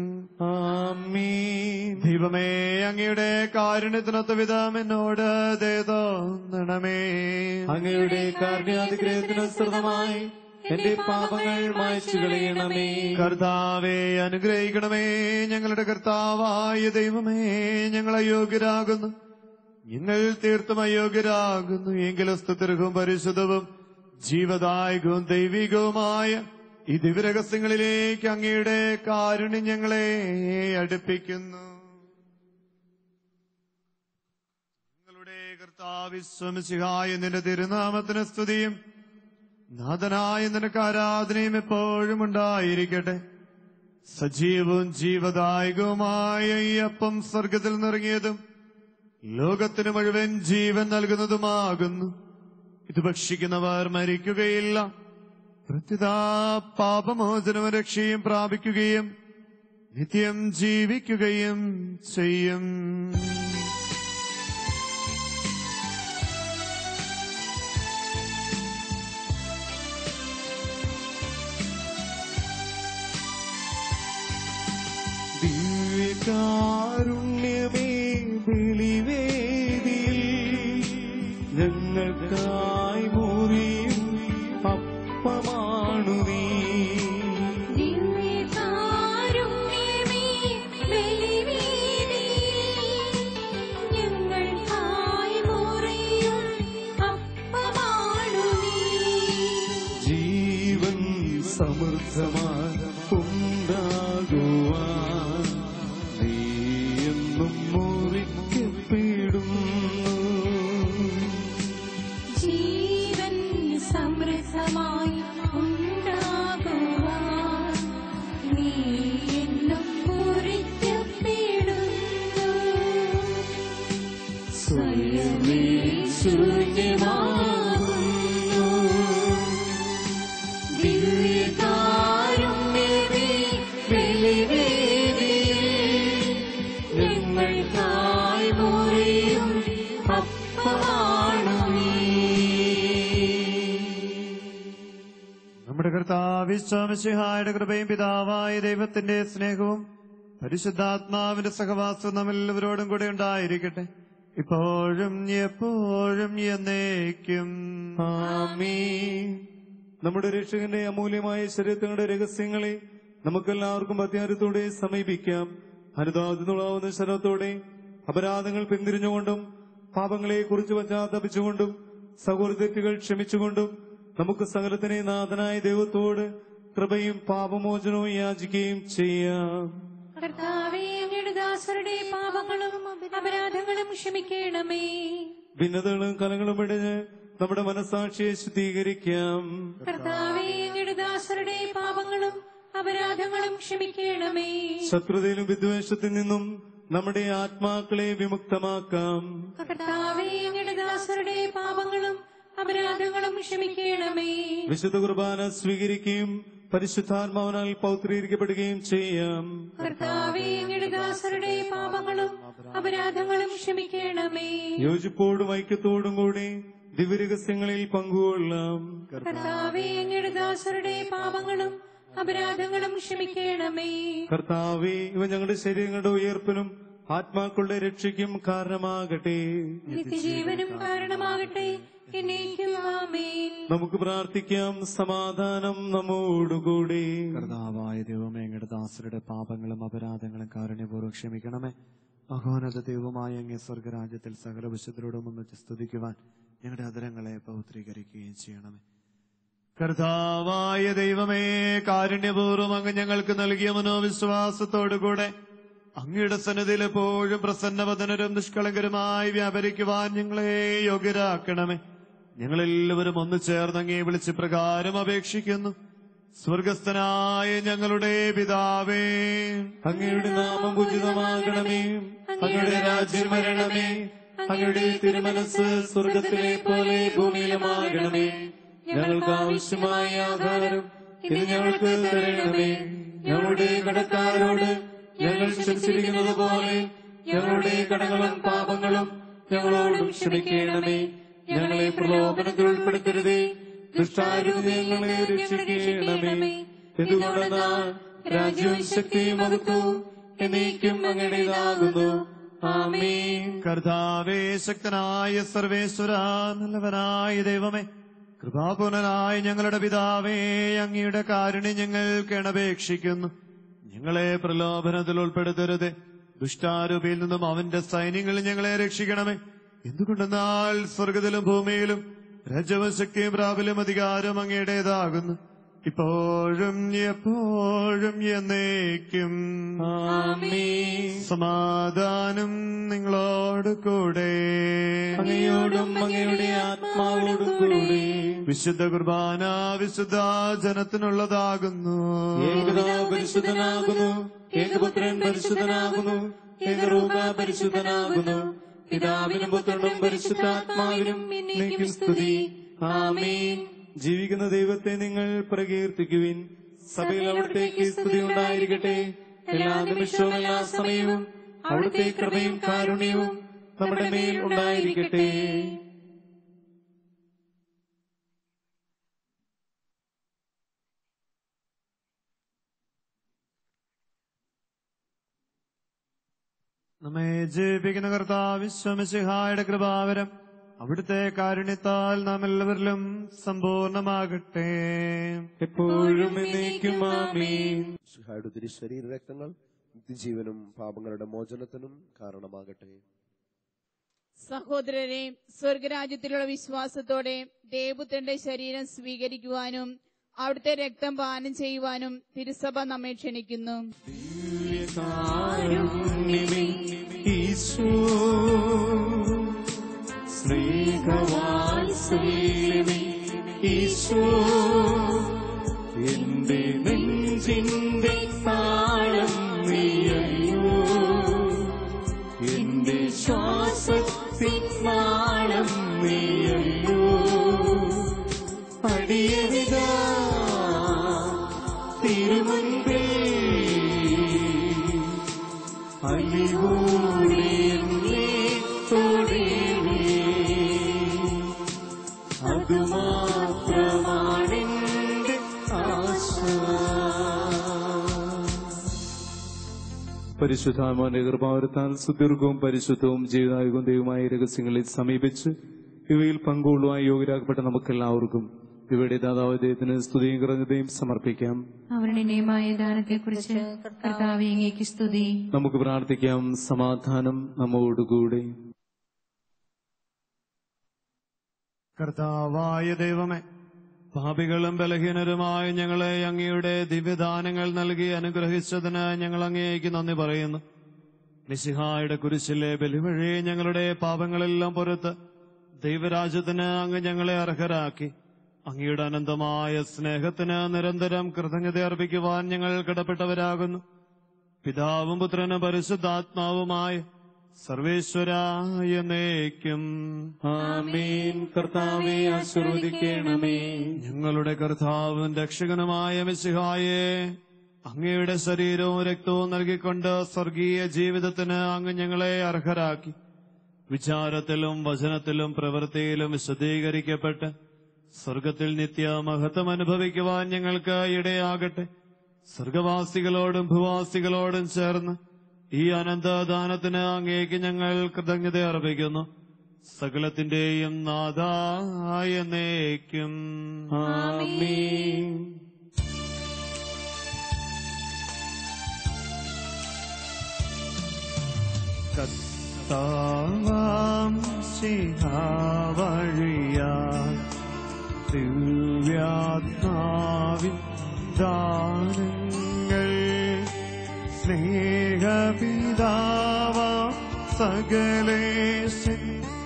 ആമീൻ ദൈവമേ അങ്ങയുടെ കാരുണ്യത്തിനൊത്ത വിധം എന്നോട് തോന്നണമേ അങ്ങയുടെ കാരുണ്യാതിഗ്രഹത്തിനനുസൃതമായി എന്റെ പാപങ്ങൾ മായ്ച്ചു കളയണമേ കർത്താവെ അനുഗ്രഹിക്കണമേ ഞങ്ങളുടെ കർത്താവായ ദൈവമേ ഞങ്ങൾ അയോഗ്യരാകുന്നു ഞങ്ങൾ തീർത്തും അയോഗ്യരാകുന്നു എങ്കിലും സ്തുതിർഹവും പരിശുദ്ധവും ജീവദായകവും ദൈവികവുമായ ഈ ദിവ്യരഹസ്യങ്ങളിലേക്ക് അങ്ങയുടെ കാരുണ്യം ഞങ്ങളെ അടുപ്പിക്കുന്നു ഞങ്ങളുടെ കർത്താവിശ്വമിശിഹായ നിന്റെ തിരുനാമത്തിന് സ്തുതിയും നാഥനായ നിനക്ക് ആരാധനയും എപ്പോഴും ഉണ്ടായിരിക്കട്ടെ സജീവവും ജീവദായകവുമായ ഈ അപ്പം സ്വർഗത്തിൽ നിറങ്ങിയതും ലോകത്തിന് മുഴുവൻ ജീവൻ നൽകുന്നതുമാകുന്നു ഇത് ഭക്ഷിക്കുന്നവർ മരിക്കുകയില്ല പ്രത്യുതാ പാപമോചനവും രക്ഷയും പ്രാപിക്കുകയും നിത്യം ജീവിക്കുകയും ചെയ്യും ദിവ്യകാരുണ്യമേ ബലിവേദിയിൽ ഞങ്ങൾക്കായി മുറിയും അപ്പമാണു നീ ദിവ്യകാരുണ്യമേ ബലിവേദിയിൽ ഞങ്ങൾക്കായി മുറിയും അപ്പമാണു നീ ജീവൻ സമൃദ്ധമായി ഉണ്ടാകുവാൻ നീ എന്നും മുറിക്കപ്പെടുന്നു ജീവൻ സമൃദ്ധമായി ഉണ്ടാകുവാൻ നീ എന്നും കുറിക്കപ്പെടുന്നു സ്വയമേ ശൂന്യമാകുന്നു ദിവ്യകാരുണ്യമേ ബലിവേദിയിൽ ഞങ്ങൾക്കായി മുറിയും അപ്പമാണു നീ നമ്മുടെ കർത്താവിശ്വാമിശിഹായുടെ കൃപയും പിതാവായ ദൈവത്തിന്റെ സ്നേഹവും പരിശുദ്ധാത്മാവിന്റെ സഹവാസവും നമ്മെല്ലാവരോടും കൂടെ ഉണ്ടായിരിക്കട്ടെ ഇപ്പോഴും എപ്പോഴും എന്നേക്കും ആമീൻ നമ്മുടെ രക്ഷകന്റെ അമൂല്യമായ ശരീരത്തിന്റെ രഹസ്യങ്ങളെ നമുക്കെല്ലാവർക്കും അത്യാരത്തോടെ സമീപിക്കാം അനുതാപത്തിനുള്ളാവുന്ന ശരത്തോടെ അപരാധങ്ങൾ പിന്തിരിഞ്ഞുകൊണ്ടും പാപങ്ങളെ കുറിച്ച് പശ്ചാത്തപിച്ചുകൊണ്ടും സഹോദരതെറ്റുകൾ ക്ഷമിച്ചുകൊണ്ടും നമുക്ക് സകലത്തിനെ നാഥനായ ദൈവത്തോട് കൃപയും പാപമോചനവും യാചിക്കുകയും ചെയ്യാം കർത്താവേ അങ്ങയുടെ ദാസരുടെ പാപങ്ങളും അപരാധങ്ങളും ക്ഷമിക്കണമേ ഭിന്നതകളും കലങ്ങളും ഇടഞ്ഞ് നമ്മുടെ മനസാക്ഷിയെ ശുദ്ധീകരിക്കാം കർത്താവേ അങ്ങയുടെ ദാസരുടെ പാപങ്ങളും അപരാധങ്ങളും ക്ഷമിക്കണമേ ശത്രുതയിലും വിദ്വേഷത്തിൽ നിന്നും നമ്മുടെ ആത്മാക്കളെ വിമുക്തമാക്കാം കർത്താവേ അങ്ങയുടെ ദാസരുടെ പാപങ്ങളും അപരാധങ്ങളും ക്ഷമിക്കണമേ വിശുദ്ധ കുർബാന സ്വീകരിക്കുകയും പരിശുദ്ധാത്മാവിനാൽ പൗത്രീകരിക്കപ്പെടുകയും ചെയ്യാം കർത്താവേ അങ്ങയുടെ ദാസരുടെ പാപങ്ങളും അപരാധങ്ങളും ക്ഷമിക്കണമേ യോജിപ്പോടും ഐക്യത്തോടും കൂടി ദിവ്യരഹസ്യങ്ങളിൽ പങ്കുകൊള്ളാം കർത്താവേ അങ്ങയുടെ ദാസരുടെ പാപങ്ങളും അപരാധങ്ങളും ക്ഷമിക്കണമേ കർത്താവെ ഇവ ഞങ്ങളുടെ ശരീരങ്ങളുടെ ഉയർപ്പിനും ആത്മാക്കളുടെ രക്ഷയ്ക്കും കാരണമാകട്ടെ നിത്യജീവനും കാരണമാകട്ടെ എന്നേക്കും ആമേൻ നമുക്ക് പ്രാർത്ഥിക്കാം സമാധാനം നമ്മോടുകൂടി കർത്താവായ ദൈവമേ അങ്ങയുടെ ദാസരുടെ പാപങ്ങളും അപരാധങ്ങളും കാരുണ്യപൂർവ്വം ക്ഷമിക്കണമേ മഹോന്നത ദൈവമായ അങ്ങേ സ്വർഗരാജ്യത്തിൽ സകല വിശുദ്ധരോടും ഒന്നിച്ച് സ്തുതിക്കുവാൻ ഞങ്ങളുടെ അതരങ്ങളെ പൗത്രീകരിക്കുകയും ചെയ്യണമേ കർത്താവായ ദൈവമേ കാരുണ്യപൂർവ്വം അങ്ങ് ഞങ്ങൾക്ക് നൽകിയ മനോവിശ്വാസത്തോടുകൂടെ അങ്ങയുടെ സന്നദ്ധിയിൽ എപ്പോഴും പ്രസന്നവദനരും നിഷ്കളങ്കരുമായി വ്യാപരിക്കുവാൻ ഞങ്ങളെ യോഗ്യരാക്കണമേ ഞങ്ങളെല്ലാവരും ഒന്ന് ചേർന്ന് അങ്ങേ വിളിച്ച് പ്രകാരം അപേക്ഷിക്കുന്നു സ്വർഗസ്ഥനായ ഞങ്ങളുടെ പിതാവേ അങ്ങയുടെ നാമം ഉചിതമാകണമേ അങ്ങയുടെ രാജ്യം വരണമേ അങ്ങയുടെ തിരുമനസ് സ്വർഗത്തിലെ പോലെ ഭൂമിയിലുമാകണമേ ഞങ്ങൾക്ക് ആവശ്യമായ ആധാരം ഇത് ഞങ്ങൾക്ക് തരണമേ ഞങ്ങളുടെ കടക്കാരോട് ഞങ്ങൾ ക്ഷമിച്ചിരിക്കുന്നത് പോലെ ഞങ്ങളുടെ കടങ്ങളും പാപങ്ങളും ഞങ്ങളോടും ക്ഷമിക്കണമേ ഞങ്ങളെ പ്രലോഭനത്തിൽ ഉൾപ്പെടുത്തരുതേ ദുഷ്ടാരുതി ഞങ്ങളെ രക്ഷിക്കണമേ എന്തുകൊണ്ടെന്നാൽ രാജ്യവും ശക്തിയും മഹത്വവും എന്നേക്കും അങ്ങയുടേതാകുന്നു ആമേൻ കർത്താവേ ശക്തനായ സർവേശ്വര നല്ലവനായ ദൈവമേ കൃപാപൂർണനായ ഞങ്ങളുടെ പിതാവേ അങ്ങയുടെ കാരുണ്യം ഞങ്ങൾ കിണപേക്ഷിക്കുന്നു ഞങ്ങളെ പ്രലോഭനത്തിൽ ഉൾപ്പെടുത്തരുത് ദുഷ്ടാരൂപിയിൽ നിന്നും അവന്റെ സൈന്യങ്ങളിൽ ഞങ്ങളെ രക്ഷിക്കണമേ എന്തുകൊണ്ടെന്നാൽ സ്വർഗത്തിലും ഭൂമിയിലും രജവും ശക്തിയും പ്രാബല്യം അധികാരം അങ്ങയുടേതാകുന്നു ഇപ്പോഴും എപ്പോഴും എന്നേക്കും ആമേൻ സമാധാനം നിങ്ങളോട് കൂടെ അങ്ങയോടും അങ്ങയുടെ ആത്മാവോടും കൂടി വിശുദ്ധ കുർബാന വിശുദ്ധ ജനത്തിനുള്ളതാകുന്നു ഏകപിതാവ് പരിശുദ്ധനാകുന്നു ഏകപുത്രൻ പരിശുദ്ധനാകുന്നു ഏകരൂപ പരിശുദ്ധനാകുന്നു പിതാവിനും പുത്രനും പരിശുദ്ധാത്മാവിനും എന്നേക്കും സ്തുതി ആമേൻ ജീവിക്കുന്ന ദൈവത്തെ നിങ്ങൾ പ്രകീർത്തിക്കുവിൻ സഭയിൽ അവിടത്തേക്ക് സ്തുതി ഉണ്ടായിരിക്കട്ടെ എല്ലാ നിമിഷവും എല്ലാ സമയവും അവിടുത്തെ കൃപയും കാരുണ്യവും നമ്മുടെ മേൽ ഉണ്ടായിരിക്കട്ടെ നമ്മെ ജയിപ്പിക്കുന്ന കർത്താവ് വിശ്വമിശിഹായുടെ കൃപാവരം അവിടുത്തെ കാരുണ്യത്താൽ നാം എല്ലാവരിലും സമ്പൂർണമാകട്ടെ എപ്പോഴും എന്നേക്കും ആമേൻ ശിഹായുടെ തിരു ശരീര രക്തങ്ങൾ നിത്യജീവനും പാപങ്ങളുടെ മോചനത്തിനും കാരണമാകട്ടെ സഹോദരരെ സ്വർഗരാജ്യത്തിലുള്ള വിശ്വാസത്തോടെ ദേവപുത്രന്റെ ശരീരം സ്വീകരിക്കുവാനും അവിടുത്തെ രക്തം പാനം ചെയ്യുവാനും തിരുസഭ നമ്മെ ക്ഷണിക്കുന്നു കാരുണ്യമേ ഈശോ സ്നേഹവാത്സല്യമേ ഈശോ എന്റെ നെഞ്ചിന്റെ താളം നീയല്ലോ എന്റെ ശ്വാസത്തിൻ നാളം നീയല്ലോ അടിയവിതാ തിരുമുൻപിൽ അലിവൂടെ എന്നെ തൊടേണേ. അതുമാത്രമാണെന്റെ ആശ പരിശുദ്ധാത്മാവിന്റെ കൃപാവരത്താൽ സുദീർഘവും പരിശുദ്ധവും ജീവിതായുഗവും ദൈവമായ രഹസ്യങ്ങളിൽ സമീപിച്ച് ഇവയിൽ പങ്കുകൊള്ളുവാൻ യോഗ്യരാക്കപ്പെട്ട നമുക്കെല്ലാവർക്കും ഇവയുടെ ദാതാവ് ദൈവത്തിന് സ്തുതിയും കുറഞ്ഞതയും സമർപ്പിക്കാം അവരുടെ നിയമമായ ദാനത്തെക്കുറിച്ച് കർത്താവ് അങ്ങേക്ക് സ്തുതി നമുക്ക് പ്രാർത്ഥിക്കാം സമാധാനം നമ്മോടുകൂടെ കർത്താവായ ദൈവമേ പാപികളും ബലഹീനരുമായ ഞങ്ങളെ അങ്ങയുടെ ദിവ്യദാനങ്ങൾ നൽകി അനുഗ്രഹിച്ചതിന് ഞങ്ങൾ അങ്ങേക്ക് നന്ദി പറയുന്നു മിശിഹായുടെ കുരിശിലെ ബലിവഴി ഞങ്ങളുടെ പാപങ്ങളെല്ലാം പുറത്ത് ദൈവരാജ്യത്തിന് അങ്ങ് ഞങ്ങളെ അർഹരാക്കി അങ്ങയുടെ അനന്തമായ സ്നേഹത്തിന് നിരന്തരം കൃതജ്ഞത അർപ്പിക്കുവാൻ ഞങ്ങൾ കടപ്പെട്ടവരാകുന്നു പിതാവും പുത്രനും പരിശുദ്ധാത്മാവുമായ സർവേശ്വരായ എന്നേക്കും ആമേൻ കർത്താവെ ആശീർവദിക്കണമേ ഞങ്ങളുടെ കർത്താവും രക്ഷകനുമായ മിശിഹായെ അങ്ങയുടെ ശരീരവും രക്തവും നൽകിക്കൊണ്ട് സ്വർഗീയ ജീവിതത്തിന് അങ്ങ് ഞങ്ങളെ അർഹരാക്കി വിചാരത്തിലും വചനത്തിലും പ്രവൃത്തിയിലും വിശദീകരിക്കപ്പെട്ട് സ്വർഗത്തിൽ നിത്യ മഹത്വം അനുഭവിക്കുവാൻ ഞങ്ങൾക്ക് ഇടയാകട്ടെ സ്വർഗവാസികളോടും ഭൂവാസികളോടും ചേർന്ന് ഈ അനന്തദാനത്തിന് അങ്ങേക്ക് ഞങ്ങൾ കൃതജ്ഞത അർപ്പിക്കുന്നു സകലത്തിന്റെയും നാഥായ എന്നേക്കും ആമേൻ കർത്താവാം സിഹാവഴിയാ ദിവ്യാത്മാവിൻ ദാനങ്ങൾ സ്നേഹപിതാവാം സകലേശൻ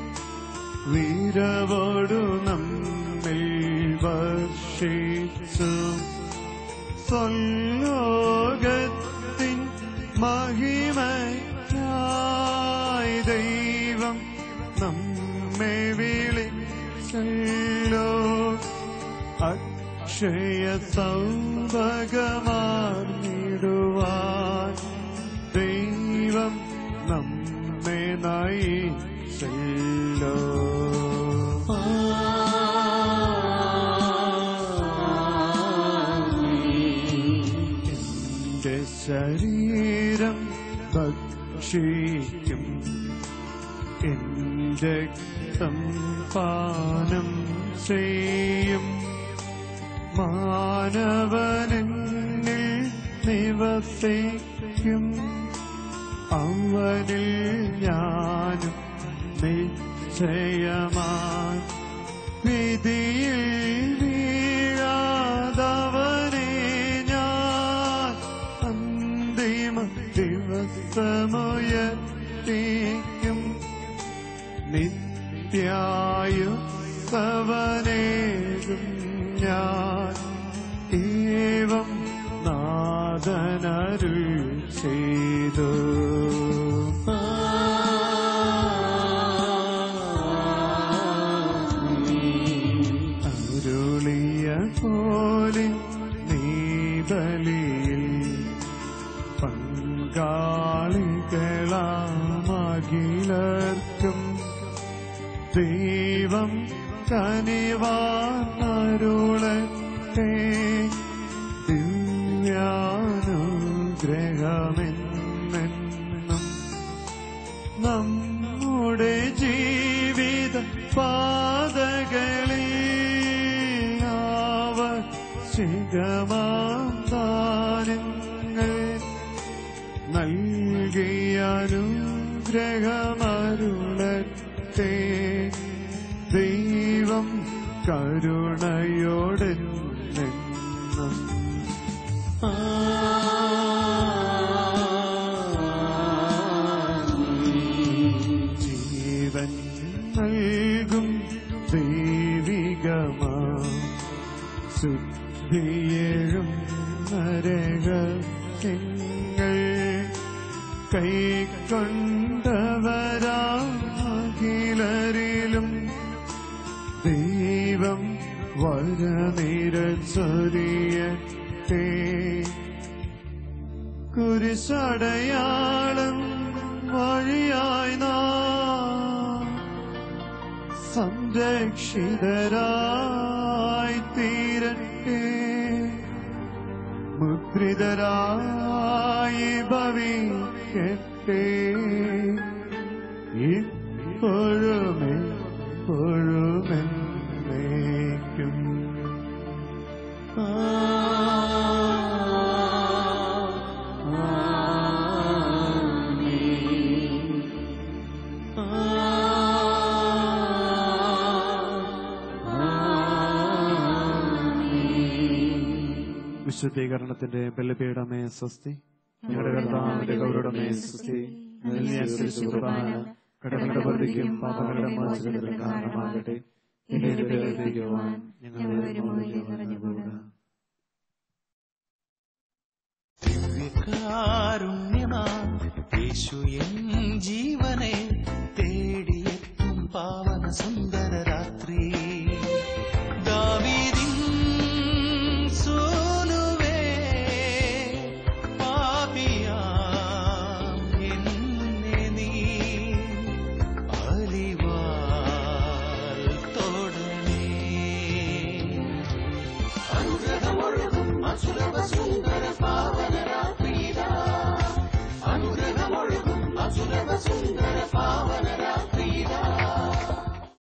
വീരവോടു നമ്മിൽ വർഷിച്ചു സ്വലോകത്തിൻ മഹിമയായി ദൈവം നമ്മെ വിളിച്ചല്ലോ അക്ഷയ സൗഭഗമാർന്നിടുവാൻ ദൈവം നമ്മെ ചെല്ലോ എന്റെ ശരീരം ഭക്ഷിക്കും എന്റെ രക്തം പാനം ചെയ്യും മാനവനെന്നിൽ നിവസിക്കും അവനിൽ ഞാനും നിശ്ചയമായി വിധിയിൽ വീഴാതവനെ ഞാൻ അന്തിമ ദിവസമുയർത്തിക്കും നിത്യായു സവനേകും ഞാൻ ഏവം നാദനരുൾ ചെയ്തു അരുളിയ പോലെ നീ ബലിയിൽ പങ്കാളികളാമകിലർക്കും ദൈവം കനിവാരുളട്ടെ ദിവ്യാനുഗ്രഹമെന്നും നമ്മുടെ ജീവിത പാതകളിൽ ആവശ്യകമാനങ്ങൾ നൽകിയാനുഗ്രഹമരുളട്ടെ ദൈവം കരുണയോടെ നിന്നും ജീവൻ നൽകും ദൈവികമാ ശുദ്ധിയേഴും നരകങ്ങൾ കൈക്കൊണ്ടവരാകിലരിലും ദൈവം വരനിരച്ചൊരിയട്ടെ കുരിശടയാളം വഴിയായി നാം സംരക്ഷിതരായി തീരട്ടെ മുദ്രിതരായി ഭവിക്കട്ടെ ഇപ്പോഴുമേ എപ്പോഴുമെന്നേക്കും വിശുദ്ധീകരണത്തിന്റെ ബലിപീഠമേ സ്വസ്തി ഞങ്ങളുടെ കർത്താവിന്റെ ഗൗരവമേ സ്വസ്തി അനുസരിച്ച് കുർബാന കടകളുടെ വർദ്ധിക്കും പാപങ്ങളുടെ മോചനത്തിന് കാരണമാകട്ടെ ഇനി അനുഗ്രഹിക്കുവാൻ ഞങ്ങളെ മോചിക്കപ്പെടുക കാരുണ്യമാം യേശു എൻ ജീവനെ തേടിയെത്തും പാവന സുന്ദര